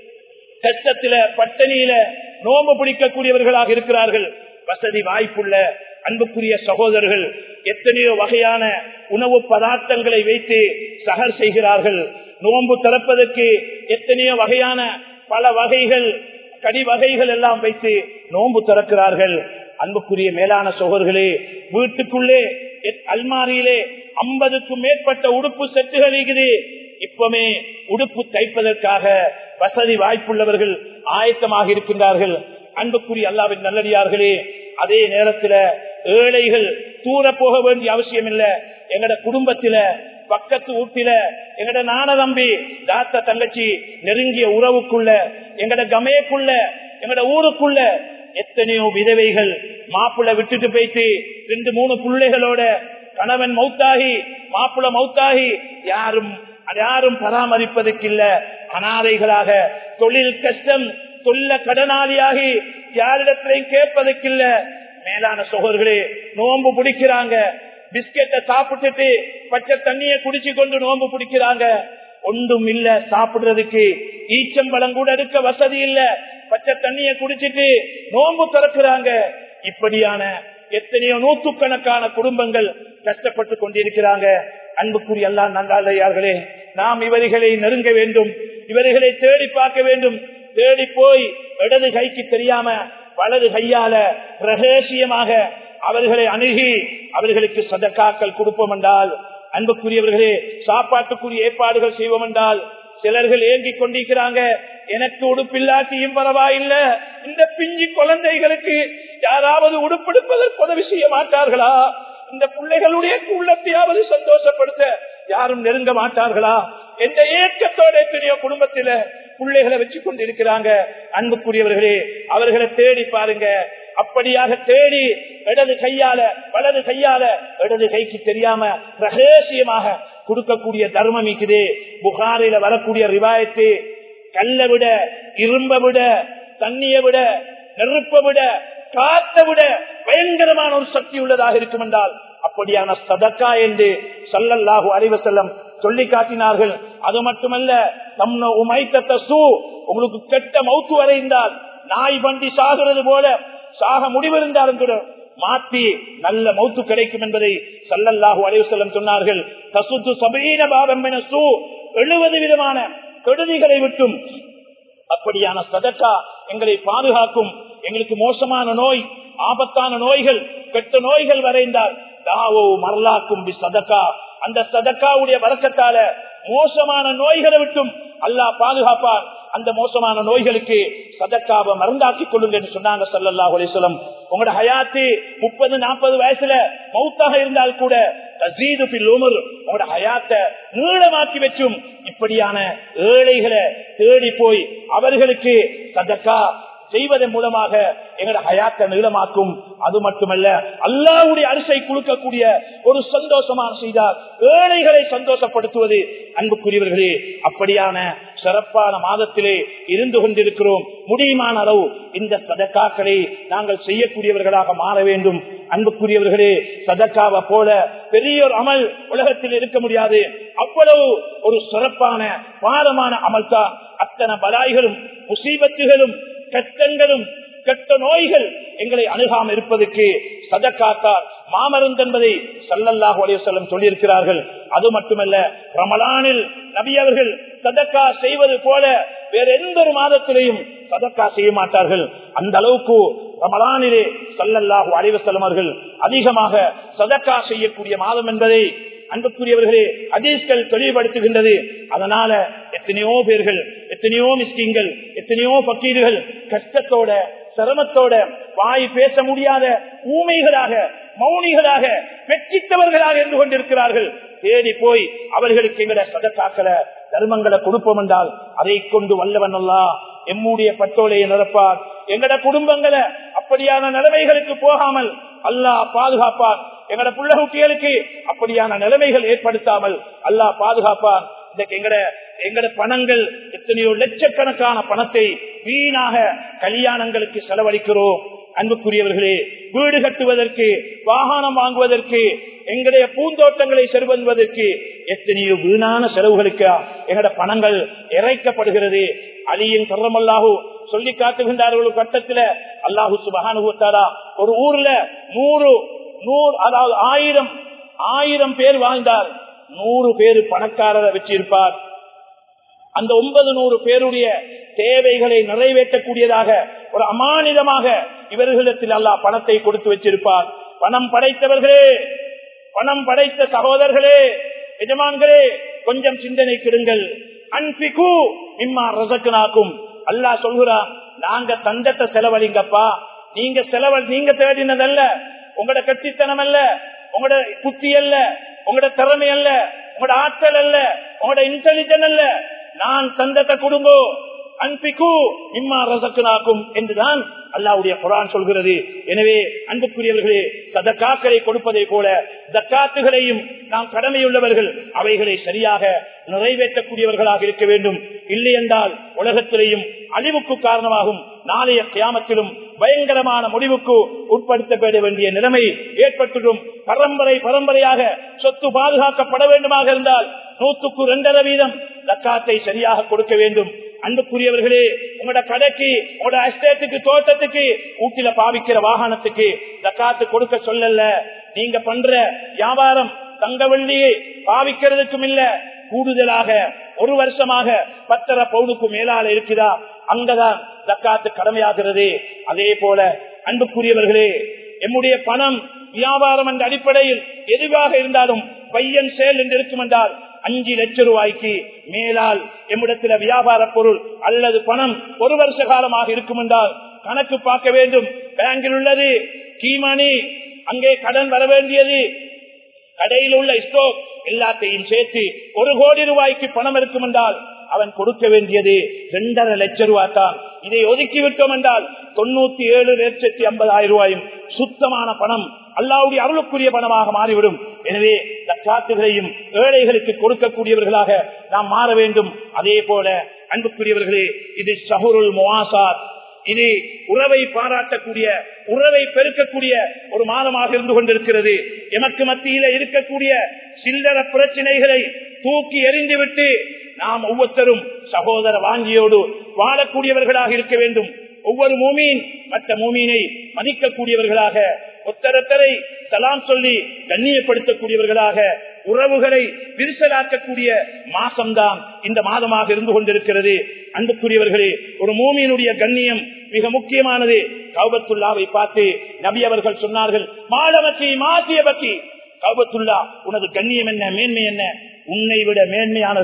கஷ்டத்தில பட்டணியில நோம்பு பிடிக்கக்கூடியவர்களாக இருக்கிறார்கள் வசதி வாய்ப்புள்ள அன்புக்குரிய சகோதரர்கள் எத்தனையோ வகையான உணவு பதார்த்தங்களை வைத்து சகர் செய்கிறார்கள் நோன்பு திறப்பதற்கு எத்தனையோ வகையான பல வகைகள் கடி வகைகள் எல்லாம் வைத்து நோன்பு திறக்கிறார்கள் அன்புக்குரிய மேலான சகோதர்களே வீட்டுக்குள்ளே அல்மாரியிலே ஐம்பதுக்கும் மேற்பட்ட உடுப்பு செட்டுகள் இருக்குது இப்பமே உடுப்பு தைப்பதற்காக வசதி வாய்ப்புள்ளவர்கள் ஆயத்தமாக இருக்கின்றார்கள் அன்புக்குரிய அல்லாவின் நல்லடியார்களே அதே நேரத்தில் ஏழைகள் தூர போக வேண்டிய அவசியம் இல்ல எங்கட குடும்பத்தில பக்கத்து வீட்டில எங்கட நான தம்பி தாத்த தங்கச்சி நெருங்கிய உறவுக்குள்ள எங்கட கமையக்குள்ள எங்கட ஊருக்குள்ள எத்தனையோ விதவைகள் மாப்பிள்ள விட்டுட்டு போயிட்டு ரெண்டு மூணு பிள்ளைகளோட கணவன் மௌத்தாகி மாப்பிள்ள மௌத்தாகி யாரும் யாரும் பராமரிப்பதற்கு இல்ல அனாதைகளாக தொழில் கஷ்டம் சொல்ல கடனாளியாகி யாரிடத்திலையும் கேட்பதற்கில்ல மேலான சோகர்களே நோம்பு பிடிக்கிறாங்க பிஸ்கெட்டை சாப்பிட்டுட்டு பச்சை தண்ணிய குடிச்சு கொண்டு நோம்பு பிடிக்கிறாங்க ஒன்றும் இல்ல சாப்பிடுறதுக்கு ஈச்சம்பழம் கூட எடுக்க வசதி இல்ல பச்சை தண்ணிய குடிச்சிட்டு நோம்பு திறக்கிறாங்க இப்படியான எத்தனையோ நூற்றுக்கணக்கான குடும்பங்கள் கஷ்டப்பட்டு கொண்டிருக்கிறாங்க அன்புக்குரிய எல்லாம் நன்றாளையார்களே நாம் இவர்களை நெருங்க வேண்டும் இவர்களை தேடி பார்க்க வேண்டும் தேடி போய் இடது கைக்கு தெரியாம வலது கையால ரகசியமாக அவர்களை அணுகி அவர்களுக்கு சதக்காக்கள் கொடுப்போம் என்றால் அன்புக்குரியவர்களே சாப்பாட்டுக்குரிய ஏற்பாடுகள் செய்வோம் என்றால் சிலர்கள் ஏங்கிக் கொண்டிருக்கிறாங்க எனக்கு உடுப்பில்லாட்டியும் பரவாயில்ல இந்த பிஞ்சி குழந்தைகளுக்கு யாராவது உடுப்பெடுப்பதற்கு உதவி செய்ய மாட்டார்களா இந்த பிள்ளைகளுடைய உள்ளத்தையாவது சந்தோஷப்படுத்த யாரும் நெருங்க மாட்டார்களா எந்த ஏக்கத்தோட எத்தனையோ குடும்பத்தில பிள்ளைகளை வச்சு கொண்டு இருக்கிறாங்க அன்புக்குரியவர்களே அவர்களை தேடி பாருங்க அப்படியாக தேடி இடது கையால வலது கையால இடது கைக்கு தெரியாம ரகசியமாக கொடுக்கக்கூடிய தர்மம் இருக்குது புகாரில வரக்கூடிய ரிவாயத்து கல்லை விட இரும்ப விட தண்ணிய விட நெருப்பை விட காத்தை விட பயங்கரமான ஒரு சக்தி உள்ளதாக இருக்கும் என்றால் அப்படியான சதக்கா என்று சல்லல்லாஹு அறிவ செல்லம் சொல்லி காட்டினார்கள் அது மட்டுமல்ல தம்ன உமைத்த சூ உங்களுக்கு கெட்ட மௌத்து வரைந்தால் நாய் வண்டி சாகிறது போல சாக முடிவிருந்தாலும் கூட மாற்றி நல்ல மௌத்து கிடைக்கும் என்பதை சல்லல்லாஹு அலைவு செல்லம் சொன்னார்கள் தசுத்து சபீன பாவம் என சூ எழுபது விதமான கெடுதிகளை விட்டும் அப்படியான சதக்கா எங்களை பாதுகாக்கும் எங்களுக்கு மோசமான நோய் ஆபத்தான நோய்கள் கெட்ட நோய்கள் வரைந்தால் தாவோ மரலாக்கும் சதக்கா அந்த சதக்காவுடைய வரக்கத்தால மோசமான நோய்களை விட்டும் அல்லாஹ் பாதுகாப்பார் அந்த மோசமான நோய்களுக்கு சதக்காவை மருந்தாக்கி கொள்ளுங்க என்று சொன்னாங்க சல்லல்லா அலிஸ்லம் உங்களோட ஹயாத்து முப்பது நாற்பது வயசுல மௌத்தாக இருந்தால் கூட உங்களோட ஹயாத்த நீளமாக்கி வச்சும் இப்படியான ஏழைகளை தேடி போய் அவர்களுக்கு சதக்கா செய்வதன் மூலமாக எங்களோட ஹயாத்தை நீளமாக்கும் அது மட்டுமல்ல அல்லாவுடைய அரிசை குழுக்கக்கூடிய ஒரு சந்தோஷமான செய்தார் ஏழைகளை சந்தோஷப்படுத்துவது அன்புக்குரியவர்களே அப்படியான சிறப்பான மாதத்திலே இருந்து கொண்டிருக்கிறோம் முடியுமான அளவு இந்த சதக்காக்களை நாங்கள் செய்யக்கூடியவர்களாக மாற வேண்டும் அன்புக்குரியவர்களே சதக்காவை போல பெரிய ஒரு அமல் உலகத்தில் இருக்க முடியாது அவ்வளவு ஒரு சிறப்பான பாரமான அமல் தான் அத்தனை பலாய்களும் முசீபத்துகளும் கஷ்டங்களும் கெட்ட நோய்கள் எங்களை அணுகாம இருப்பதற்கு சதக்காத்தார் மாமருந்து என்பதை சல்லல்லாஹு அலையம் சொல்லியிருக்கிறார்கள் அது மட்டுமல்ல ரமலானில் நபி அவர்கள் சதக்கா செய்வது போல வேற எந்த ஒரு மாதத்திலையும் சதக்கா செய்ய மாட்டார்கள் அந்த அளவுக்கு ரமலானிலே சல்லல்லாஹு அலைவசல்லம் அவர்கள் அதிகமாக சதக்கா செய்யக்கூடிய மாதம் என்பதை அன்புக்குரியவர்களே அதீஸ்கள் தெளிவுபடுத்துகின்றது அதனால எத்தனையோ பேர்கள் எத்தனையோ மிஸ்கிங்கள் எத்தனையோ பக்கீர்கள் கஷ்டத்தோட சிரமத்தோட வாய் பேச முடியாத ஊமைகளாக மௌனிகளாக வெற்றித்தவர்களாக இருந்து கொண்டிருக்கிறார்கள் தேடி போய் அவர்களுக்கு எங்கட சதக்காக்களை தர்மங்களை கொடுப்போம் என்றால் அதை கொண்டு வல்லவன் அல்லா எம்முடைய பட்டோலையை நிரப்பார் எங்கட குடும்பங்களை அப்படியான நிலைமைகளுக்கு போகாமல் அல்லாஹ் பாதுகாப்பார் எங்கட புள்ள குட்டிகளுக்கு அப்படியான நிலைமைகள் ஏற்படுத்தாமல் அல்லாஹ் பாதுகாப்பார் இன்றைக்கு எங்கட எங்கட பணங்கள் எத்தனையோ லட்சக்கணக்கான பணத்தை வீணாக கல்யாணங்களுக்கு செலவழிக்கிறோம் அன்புக்குரியவர்களே வீடு கட்டுவதற்கு வாகனம் வாங்குவதற்கு எங்களுடைய பூந்தோட்டங்களை செல்வதற்கு எத்தனையோ வீணான செலவுகளுக்கு எங்கட பணங்கள் இறைக்கப்படுகிறது அலியின் கர்ரமல்லாஹூ சொல்லி காட்டுகின்றார்கள் ஒரு கட்டத்தில் அல்லாஹு சுபகானுத்தாரா ஒரு ஊர்ல நூறு நூறு அதாவது ஆயிரம் ஆயிரம் பேர் வாழ்ந்தார் நூறு பேர் பணக்காரரை வச்சிருப்பார் அந்த ஒன்பது நூறு பேருடைய தேவைகளை நிறைவேற்றக்கூடியதாக ஒரு அமானிதமாக இவர்களிடத்தில் அல்லாஹ் பணத்தை கொடுத்து வச்சிருப்பார் பணம் படைத்தவர்களே பணம் படைத்த சகோதரர்களே எஜமான்களே கொஞ்சம் சிந்தனை கிடுங்கள் அன்பிகு இம்மா ரசக்குனாக்கும் அல்லாஹ் சொல்கிறான் நாங்க தந்தத்தை செலவழிங்கப்பா நீங்க செலவ நீங்க தேடினதல்ல உங்களோட கட்டித்தனம் அல்ல உங்களோட புத்தி அல்ல உங்களோட திறமை அல்ல உங்களோட ஆற்றல் அல்ல உங்களோட இன்டெலிஜென்ட் அல்ல நான் தந்தத்தை கொடுங்கோ அன்பிக்கு இம்மா ரசக்குனாக்கும் என்றுதான் அல்லாவுடைய குரான் சொல்கிறது எனவே அன்புக்குரியவர்களே சதக்காக்களை கொடுப்பதை போல தக்காத்துகளையும் நாம் கடமையுள்ளவர்கள் அவைகளை சரியாக நிறைவேற்றக்கூடியவர்களாக இருக்க வேண்டும் இல்லை என்றால் உலகத்திலேயும் அழிவுக்கு காரணமாகும் நாளைய கியாமத்திலும் பயங்கரமான முடிவுக்கு உட்படுத்தப்பட வேண்டிய நிலைமை ஏற்பட்டுடும் பரம்பரை பரம்பரையாக சொத்து பாதுகாக்கப்பட வேண்டுமாக இருந்தால் நூற்றுக்கு இரண்டரை வீதம் தக்காத்தை சரியாக கொடுக்க வேண்டும் அன்புக்குரியவர்களே உங்களோட கடைக்கு உங்களோட அஸ்டேட்டுக்கு தோட்டத்துக்கு ஊட்டில பாவிக்கிற வாகனத்துக்கு தக்காத்து கொடுக்க சொல்லல நீங்க பண்ற வியாபாரம் தங்க வெள்ளியை பாவிக்கிறதுக்கும் இல்ல கூடுதலாக ஒரு வருஷமாக பத்தரை பவுனுக்கு மேலால இருக்குதா அங்கதான் தக்காத்து கடமையாகிறது அதே போல அன்புக்குரியவர்களே எம்முடைய பணம் வியாபாரம் என்ற அடிப்படையில் எதுவாக இருந்தாலும் பையன் செயல் என்று இருக்கும் என்றால் அஞ்சு லட்சம் ரூபாய்க்கு மேலால் எம்மிடத்தில் வியாபார பொருள் அல்லது பணம் ஒரு வருஷ காலமாக இருக்கும் என்றால் கணக்கு பார்க்க வேண்டும் பேங்கில் உள்ளது கீமணி அங்கே கடன் வர வேண்டியது கடையில் உள்ள ஸ்டோக் எல்லாத்தையும் சேர்த்து ஒரு கோடி ரூபாய்க்கு பணம் இருக்கும் என்றால் அவன் கொடுக்க வேண்டியது இரண்டரை லட்சம் ரூபாய் தான் இதை ஒதுக்கி விட்டோம் என்றால் தொண்ணூத்தி ஏழு லட்சத்தி ஐம்பதாயிரம் ரூபாயும் சுத்தமான பணம் அல்லாவுடைய அருளுக்குரிய பணமாக மாறிவிடும் எனவே தக்காத்துகளையும் ஏழைகளுக்கு கொடுக்கக்கூடியவர்களாக நாம் மாற வேண்டும் அதே போல அன்புக்குரியவர்களே இது சஹுருல் முவாசாத் இது உறவை பாராட்டக்கூடிய உறவை பெருக்கக்கூடிய ஒரு மாதமாக இருந்து கொண்டிருக்கிறது எமக்கு மத்தியில இருக்கக்கூடிய சில்லற பிரச்சனைகளை தூக்கி எறிந்துவிட்டு நாம் ஒவ்வொருத்தரும் சகோதர வாங்கியோடு வாழக்கூடியவர்களாக இருக்க வேண்டும் ஒவ்வொரு மூமீன் மற்ற மூமீனை மதிக்கக்கூடியவர்களாக ஒத்தரத்தரை சலாம் சொல்லி கண்ணியப்படுத்தக்கூடியவர்களாக உறவுகளை விரிசலாக்கக்கூடிய மாசம்தான் இந்த மாதமாக இருந்து கொண்டிருக்கிறது அன்புக்குரியவர்களே ஒரு மூமியினுடைய கண்ணியம் மிக முக்கியமானது கௌபத்துல்லாவை பார்த்து நபி அவர்கள் சொன்னார்கள் மாடவச்சி மாத்திய பற்றி கௌபத்துல்லா உனது கண்ணியம் என்ன மேன்மை என்ன உன்னை விட மேன்மையானதான்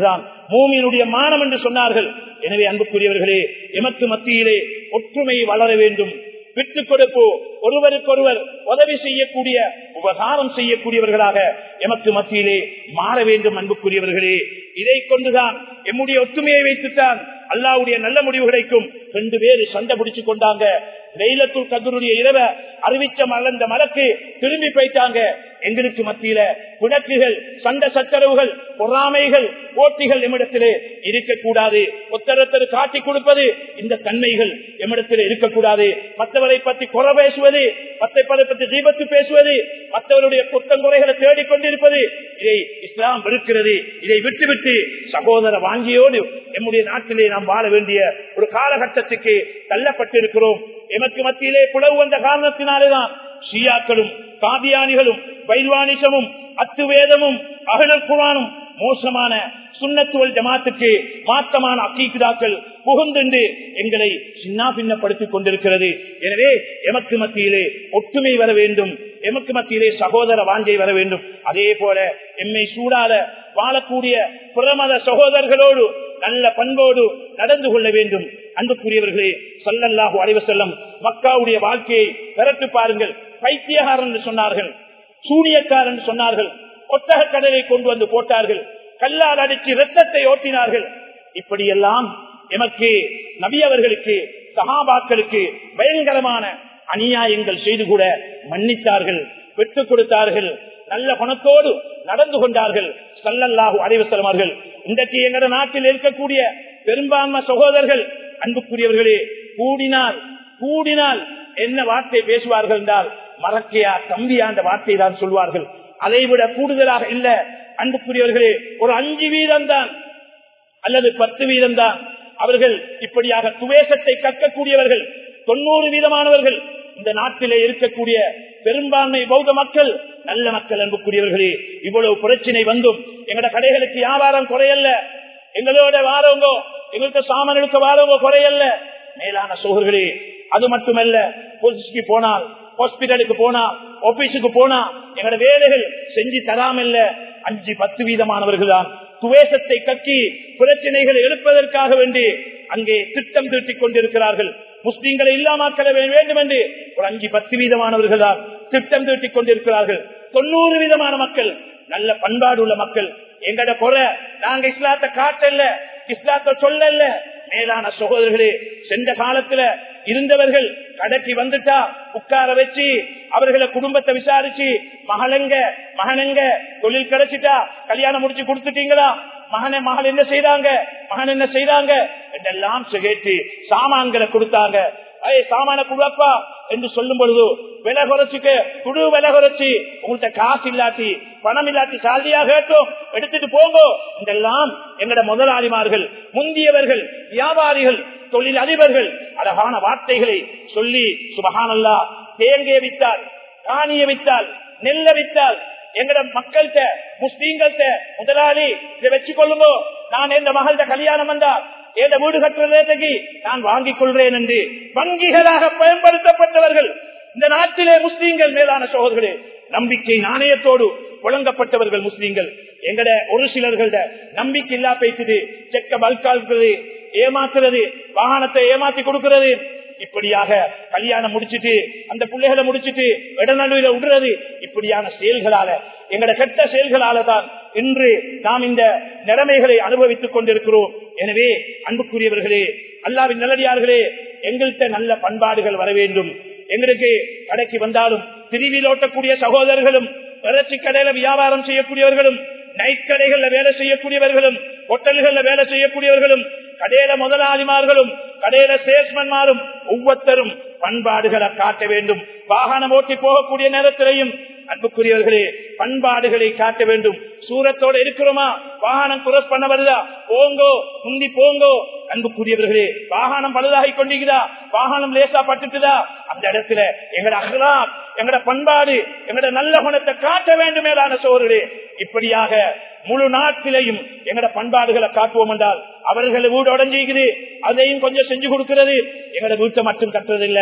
பூமியினுடைய மானம் என்று சொன்னார்கள் எனவே அன்புக்குரியவர்களே எமக்கு மத்தியிலே ஒற்றுமை வளர வேண்டும் விட்டுக் கொடுப்பு ஒருவருக்கொருவர் உதவி செய்யக்கூடிய உபகாரம் செய்யக்கூடியவர்களாக எமக்கு மத்தியிலே மாற வேண்டும் அன்புக்குரியவர்களே இதை கொண்டுதான் எம்முடைய ஒற்றுமையை வைத்துத்தான் அல்லாவுடைய நல்ல முடிவு கிடைக்கும் ரெண்டு பேரு சண்டை பிடிச்சு கொண்டாங்க லைலத்துல் கதருடைய இரவ அறிவிச்ச மலர்ந்த மலக்கு திரும்பி போயிட்டாங்க எங்களுக்கு மத்தியில குணக்குகள் சண்டை சச்சரவுகள் பொறாமைகள் போட்டிகள் எம்மிடத்திலே இருக்கக்கூடாது ஒத்தரத்தர் காட்டி கொடுப்பது இந்த தன்மைகள் எம்மிடத்தில் இருக்கக்கூடாது மற்றவரை பற்றி குறை பேசுவது மற்றவரை பற்றி தீபத்து பேசுவது மற்றவருடைய குத்தங்குறைகளை தேடிக் கொண்டிருப்பது இதை இஸ்லாம் வெறுக்கிறது இதை விட்டுவிட்டு சகோதர வாங்கியோடு எம்முடைய நாட்டிலே நாம் வாழ வேண்டிய ஒரு காலகட்டத்துக்கு தள்ளப்பட்டிருக்கிறோம் எமக்கு மத்தியிலே புலவு வந்த காரணத்தினாலேதான் ஷியாக்களும் காதியானிகளும் பைல்வானிசமும் அத்துவேதமும் அகழல் குரானும் மோசமான சுண்ணத்துவல் ஜமாத்துக்கு மாற்றமான அக்கீக்குதாக்கள் புகுந்து எங்களை சின்ன பின்னப்படுத்திக் கொண்டிருக்கிறது எனவே எமக்கு மத்தியிலே ஒற்றுமை வர வேண்டும் எமக்கு மத்தியிலே சகோதர வாஞ்சை வர வேண்டும் அதே போல எம்மை சூடாத வாழக்கூடிய புறமத சகோதரர்களோடு நல்ல பண்போடு நடந்து கொள்ள வேண்டும் அன்புக்குரியவர்களே சொல்லல்லாஹு அலைவ செல்லம் மக்காவுடைய வாழ்க்கையை பெறட்டு பாருங்கள் பைத்தியகாரன் என்று சொன்னார்கள் சூனியக்காரன் என்று சொன்னார்கள் ஒட்டக கடலை கொண்டு வந்து போட்டார்கள் கல்லால் அடித்து ரத்தத்தை ஓட்டினார்கள் இப்படியெல்லாம் எமக்கு நபி அவர்களுக்கு சகாபாக்களுக்கு பயங்கரமான அநியாயங்கள் செய்து கூட மன்னித்தார்கள் விட்டுக் கொடுத்தார்கள் நல்ல குணத்தோடு நடந்து கொண்டார்கள் சல்லல்லாஹு அலைவசலமார்கள் இன்றைக்கு எங்கட நாட்டில் இருக்கக்கூடிய பெரும்பான்மை சகோதரர்கள் அன்புக்குரியவர்களே கூடினால் கூடினால் என்ன வார்த்தை பேசுவார்கள் என்றால் மறக்கையா தம்பியா அந்த வார்த்தை தான் சொல்வார்கள் அதை விட கூடுதலாக இல்ல அன்புக்குரியவர்களே ஒரு அஞ்சு வீதம் தான் அல்லது பத்து வீதம் தான் அவர்கள் இப்படியாக துவேஷத்தை கற்கக்கூடியவர்கள் தொண்ணூறு வீதமானவர்கள் இந்த நாட்டிலே இருக்கக்கூடிய பெரும்பான்மை பௌத்த மக்கள் நல்ல மக்கள் அன்புக்குரியவர்களே இவ்வளவு பிரச்சனை வந்தும் எங்கட கடைகளுக்கு வியாபாரம் குறையல்ல எங்களோட வாரவங்க எங்களுக்கு சாமான்களுக்கு வாரவங்க குறையல்ல மேலான சோழர்களே அது மட்டுமல்ல போலீஸ்க்கு போனால் ஹாஸ்பிட்டலுக்கு போனா ஆபீஸுக்கு போனா எங்களோட வேலைகள் செஞ்சு தராமல்ல அஞ்சு பத்து வீதமானவர்கள் தான் துவேஷத்தை கக்கி பிரச்சனைகளை எழுப்பதற்காக வேண்டி அங்கே திட்டம் தீட்டிக் கொண்டிருக்கிறார்கள் முஸ்லீம்களை இல்லாமக்கல வேண்டும் என்று ஒரு அஞ்சு பத்து வீதமானவர்கள் தான் திட்டம் தீட்டிக் கொண்டிருக்கிறார்கள் தொண்ணூறு வீதமான மக்கள் நல்ல பண்பாடு உள்ள மக்கள் எங்கட குறை நாங்க இஸ்லாத்தை காட்டல இஸ்லாத்தை சொல்லல மேலான சகோதரர்களே சென்ற காலத்துல இருந்தவர்கள் கடைக்கு வந்துட்டா உட்கார வச்சு அவர்களை குடும்பத்தை விசாரிச்சு மகளெங்க மகனெங்க தொழில் கிடைச்சிட்டா கல்யாணம் முடிச்சு கொடுத்துட்டீங்களா மகனை மகள் என்ன செய்தாங்க மகன் என்ன செய்தாங்க என்றெல்லாம் கேட்டு சாமான்களை கொடுத்தாங்க சாமான குழப்பா என்று சொல்லும் பொழுது விலை குறைச்சுக்கு குடு விலை குறைச்சி உங்கள்கிட்ட காசு இல்லாட்டி பணம் இல்லாட்டி சாதியா கேட்டோம் எடுத்துட்டு போங்க இதெல்லாம் எங்கட முதலாளிமார்கள் முந்தியவர்கள் வியாபாரிகள் தொழில் அதிபர்கள் அழகான வார்த்தைகளை சொல்லி சுபகானல்லா தேங்கைய வித்தால் காணிய வித்தால் நெல்ல வித்தால் எங்கட மக்கள்கிட்ட முஸ்லீம்கள்ட்ட முதலாளி இதை வச்சு கொள்ளுங்கோ நான் எந்த மகள்கிட்ட கல்யாணம் வந்தா எந்த வீடு கட்டுறதுக்கு நான் வாங்கிக் கொள்றேன் என்று வங்கிகளாக பயன்படுத்தப்பட்டவர்கள் இந்த நாட்டிலே முஸ்லீம்கள் மேலான சோதர்களே நம்பிக்கை நாணயத்தோடு புழங்கப்பட்டவர்கள் முஸ்லீம்கள் எங்கட ஒரு சிலர்கள நம்பிக்கை இல்லா பேசுது செக்க பல்கால்கிறது ஏமாத்துறது வாகனத்தை ஏமாத்தி கொடுக்கிறது இப்படியாக கல்யாணம் முடிச்சிட்டு அந்த பிள்ளைகளை முடிச்சிட்டு இடநடுவில விடுறது இப்படியான செயல்களால எங்கட கெட்ட செயல்களால தான் இன்று நாம் இந்த நிலைமைகளை அனுபவித்துக் கொண்டிருக்கிறோம் எனவே அன்புக்குரியவர்களே அல்லாவின் நல்லடியார்களே எங்கள்கிட்ட நல்ல பண்பாடுகள் வர வேண்டும் எங்களுக்கு கடைக்கு வந்தாலும் பிரிவில் ஓட்டக்கூடிய சகோதரர்களும் இறைச்சி கடையில வியாபாரம் செய்யக்கூடியவர்களும் நைட் கடைகள்ல வேலை செய்யக்கூடியவர்களும் ஹோட்டல்கள்ல வேலை செய்யக்கூடியவர்களும் கடையில முதலாளிமார்களும் கடையில சேல்ஸ்மன்மாரும் ஒவ்வொருத்தரும் பண்பாடுகளை காட்ட வேண்டும் வாகனம் ஓட்டி போகக்கூடிய நேரத்திலையும் அன்புக்குரியவர்களே பண்பாடுகளை காட்ட வேண்டும் சூரத்தோட இருக்கிறோமா வாகனம் குரஸ் பண்ண வருதா போங்கோ முந்தி போங்கோ அன்புக்குரியவர்களே வாகனம் பழுதாகி கொண்டிருக்குதா வாகனம் லேசா பட்டுட்டுதா அந்த இடத்துல எங்கட அகலா எங்கட பண்பாடு எங்கட நல்ல குணத்தை காட்ட வேண்டும் மேலான சோழர்களே இப்படியாக முழு நாட்டிலையும் எங்கட பண்பாடுகளை காட்டுவோம் என்றால் அவர்கள் வீடு உடஞ்சிக்குது அதையும் கொஞ்சம் செஞ்சு கொடுக்கிறது எங்கட வீட்டை மட்டும் கட்டுறது இல்ல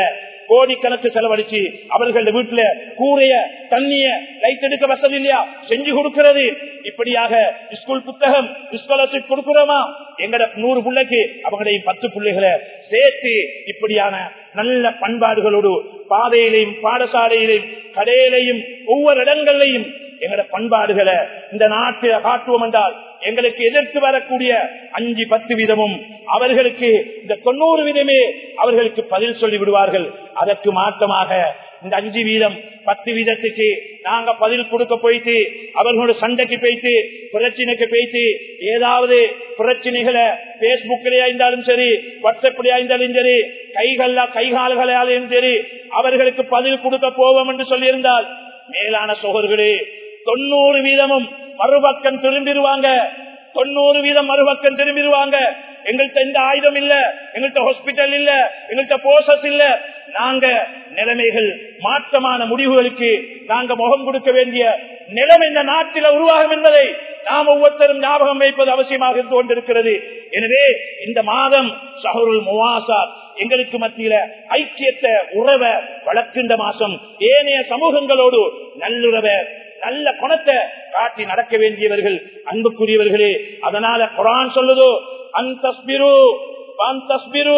கோடிக்கணக்கு செலவழிச்சு அவர்கள வீட்டுல கூரைய தண்ணிய லைட் எடுக்க வசதி இல்லையா செஞ்சு கொடுக்கிறது இப்படியாக ஸ்கூல் புத்தகம் ஸ்காலர்ஷிப் கொடுக்கிறோமா எங்கட நூறு பிள்ளைக்கு அவங்களுடைய பத்து பிள்ளைகளை சேர்த்து இப்படியான நல்ல பண்பாடுகளோடு பாதையிலையும் பாடசாலையிலையும் கடையிலையும் ஒவ்வொரு இடங்களையும் எங்கட பண்பாடுகளை இந்த நாட்டில் காட்டுவோம் என்றால் எங்களுக்கு எதிர்த்து வரக்கூடிய அஞ்சு பத்து வீதமும் அவர்களுக்கு இந்த தொண்ணூறு வீதமே அவர்களுக்கு பதில் சொல்லி விடுவார்கள் அதற்கு மாற்றமாக இந்த அஞ்சு வீதம் பத்து வீதத்துக்கு நாங்க பதில் கொடுக்க போயிட்டு அவர்களோட சண்டைக்கு போயிட்டு பிரச்சனைக்கு போயிட்டு ஏதாவது பிரச்சனைகளை பேஸ்புக்கிலேயா இருந்தாலும் சரி வாட்ஸ்அப்லயா இருந்தாலும் சரி கைகள் கைகால்களாலும் சரி அவர்களுக்கு பதில் கொடுக்க போவோம் என்று சொல்லியிருந்தால் மேலான சோகர்களே தொண்ணூறு வீதமும் மறுபக்கம் திரும்பிடுவாங்க தொண்ணூறு வீதம் மறுபக்கம் திரும்பிடுவாங்க எங்கள்கிட்ட எந்த ஆயுதம் இல்ல எங்கள்கிட்ட ஹாஸ்பிட்டல் இல்ல எங்கள்கிட்ட போசஸ் இல்ல நாங்க நிலைமைகள் மாற்றமான முடிவுகளுக்கு நாங்க முகம் கொடுக்க வேண்டிய நிலைமை இந்த நாட்டில் உருவாகும் என்பதை நாம் ஒவ்வொருத்தரும் ஞாபகம் வைப்பது அவசியமாக இருந்து கொண்டிருக்கிறது எனவே இந்த மாதம் சஹருல் முவாசா எங்களுக்கு மத்தியில ஐக்கியத்தை உறவ வளர்க்கின்ற மாசம் ஏனைய சமூகங்களோடு நல்லுறவ நல்ல குணத்தை காட்டி நடக்க வேண்டியவர்கள் அன்புக்குரியவர்களே அதனால குரான் சொல்லுதோ அந்தஸ்பிரு அந்தஸ்பிரு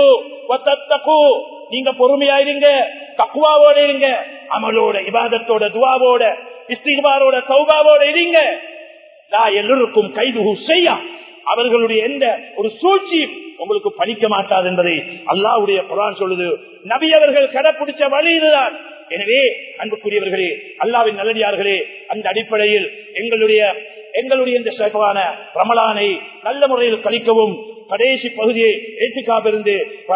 நீங்க பொறுமையாயிருங்க தக்குவாவோட இருங்க அமலோட இபாதத்தோட துவாவோட இஸ்திகாரோட சௌபாவோட இருங்க எல்லோருக்கும் கைது செய்யா அவர்களுடைய எந்த ஒரு சூழ்ச்சி உங்களுக்கு பணிக்க மாட்டாது என்பதை அல்லாவுடைய குரான் சொல்லுது நபி அவர்கள் கடைப்பிடிச்ச வழி இதுதான் எனவே அன்புக்குரியவர்களே அல்லாவின் நல்லடியார்களே அந்த அடிப்படையில் எங்களுடைய எங்களுடைய இந்த சிறப்பான ரமலானை நல்ல முறையில் கழிக்கவும் கடைசி பகுதியை ஏற்றுக்காப்பிருந்து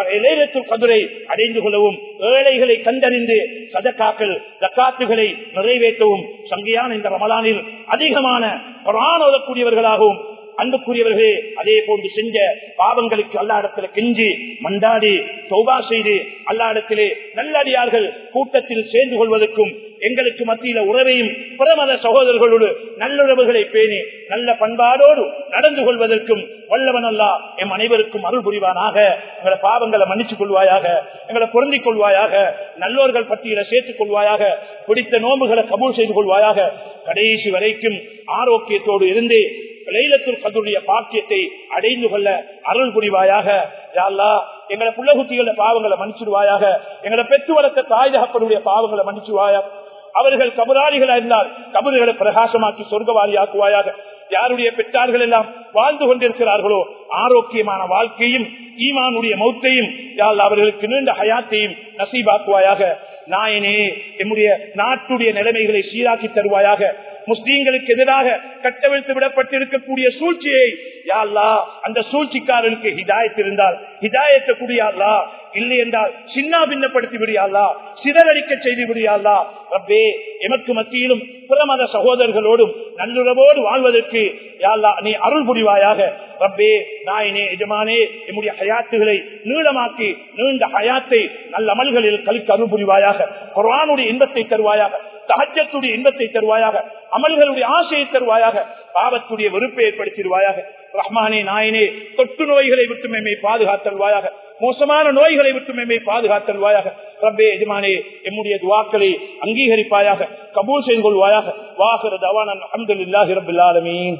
கதுரை அடைந்து கொள்ளவும் ஏழைகளை கண்டறிந்து சதக்காக்கள் ஜக்காத்துகளை நிறைவேற்றவும் சங்கையான இந்த ரமலானில் அதிகமான ஓதக்கூடியவர்களாகவும் அன்புக்குரியவர்களே அதே போன்று செஞ்ச பாவங்களுக்கு அல்லாடத்துல கெஞ்சி மண்டாடி சௌபா செய்து அல்லாடத்திலே நல்லடியார்கள் கூட்டத்தில் சேர்ந்து கொள்வதற்கும் எங்களுக்கு மத்தியில உறவையும் பிரமத சகோதரர்களோடு நல்லுறவுகளை பேணி நல்ல பண்பாடோடு நடந்து கொள்வதற்கும் வல்லவன் அல்லா எம் அனைவருக்கும் அருள் புரிவானாக எங்களை பாவங்களை மன்னிச்சுக் கொள்வாயாக எங்களை பொருந்திக் கொள்வாயாக நல்லோர்கள் பட்டியல சேர்த்துக் கொள்வாயாக பிடித்த நோம்புகளை கபூல் செய்து கொள்வாயாக கடைசி வரைக்கும் ஆரோக்கியத்தோடு இருந்து லைலத்துல் கதுடைய பாக்கியத்தை அடைந்து கொள்ள அருள் புரிவாயாக யாழ்லா எங்களை புள்ளகுட்டிகள பாவங்களை மன்னிச்சிடுவாயாக எங்களை பெற்று வளர்த்த தாய் தகப்பனுடைய பாவங்களை மன்னிச்சுவாயா அவர்கள் கபராளிகளா இருந்தால் கபறுகளை பிரகாசமாக்கி சொர்க்கவாதி ஆக்குவாயாக யாருடைய பெற்றார்கள் எல்லாம் வாழ்ந்து கொண்டிருக்கிறார்களோ ஆரோக்கியமான வாழ்க்கையும் ஈமானுடைய மௌத்தையும் யாழ் அவர்களுக்கு நீண்ட ஹயாத்தையும் நசீபாக்குவாயாக நாயனே எம்முடைய நாட்டுடைய நிலைமைகளை சீராக்கி தருவாயாக முஸ்லீம்களுக்கு எதிராக கட்டவிழ்த்து விடப்பட்டிருக்கக்கூடிய சூழ்ச்சியை யாழ்லா அந்த சூழ்ச்சிக்காரனுக்கு ஹிதாயத் இருந்தால் ஹிதாயத்தை கூடியாள்லா இல்லை என்றால் சின்ன பின்னப்படுத்தி விடியாள்லா சிதறடிக்க செய்து விடியாள்லா ரப்பே எமக்கு மத்தியிலும் பிரமத சகோதரர்களோடும் நல்லுறவோடு வாழ்வதற்கு யாழ்லா நீ அருள் புரிவாயாக ரப்பே நாயனே எஜமானே என்னுடைய ஹயாத்துகளை நீளமாக்கி நீண்ட ஹயாத்தை நல்ல அமல்களில் கழிக்க அருள் புரிவாயாக குரானுடைய இன்பத்தை தருவாயாக சகஜத்துடைய இன்பத்தை தருவாயாக அமல்களுடைய ஆசையை தருவாயாக பாவத்துடைய வெறுப்பை ஏற்படுத்திடுவாயாக ரஹ்மானே நாயனே தொட்டு நோய்களை விட்டு மேமை பாதுகாத்தல்வாயாக மோசமான நோய்களை விட்டு மேமை பாதுகாத்தல்வாயாக ரப்பே எஜமானே எம்முடைய துவாக்களை அங்கீகரிப்பாயாக கபூல் செய்து கொள்வாயாக வாசர தவான அஹமதுல்லாஹி ரபில் ஆலமீன்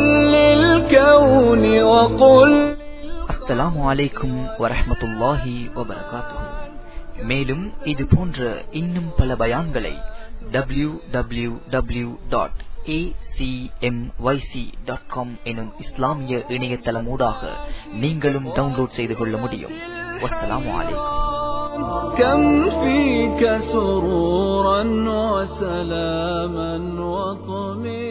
அஸ்ஸலாமு அலைக்கும் வரஹ்மத்துல்லாஹி வபரகாத்துஹு மேலும் இது போன்ற இன்னும் பல பயான்களை W W W dot acmyc.com எனும் இஸ்லாமிய இணையதளமூடாக நீங்களும் டவுன்லோட் செய்து கொள்ள முடியும் வஸ்ஸலாமு அலைக்கும் كم فيك سرورا وسلاما وطمئنا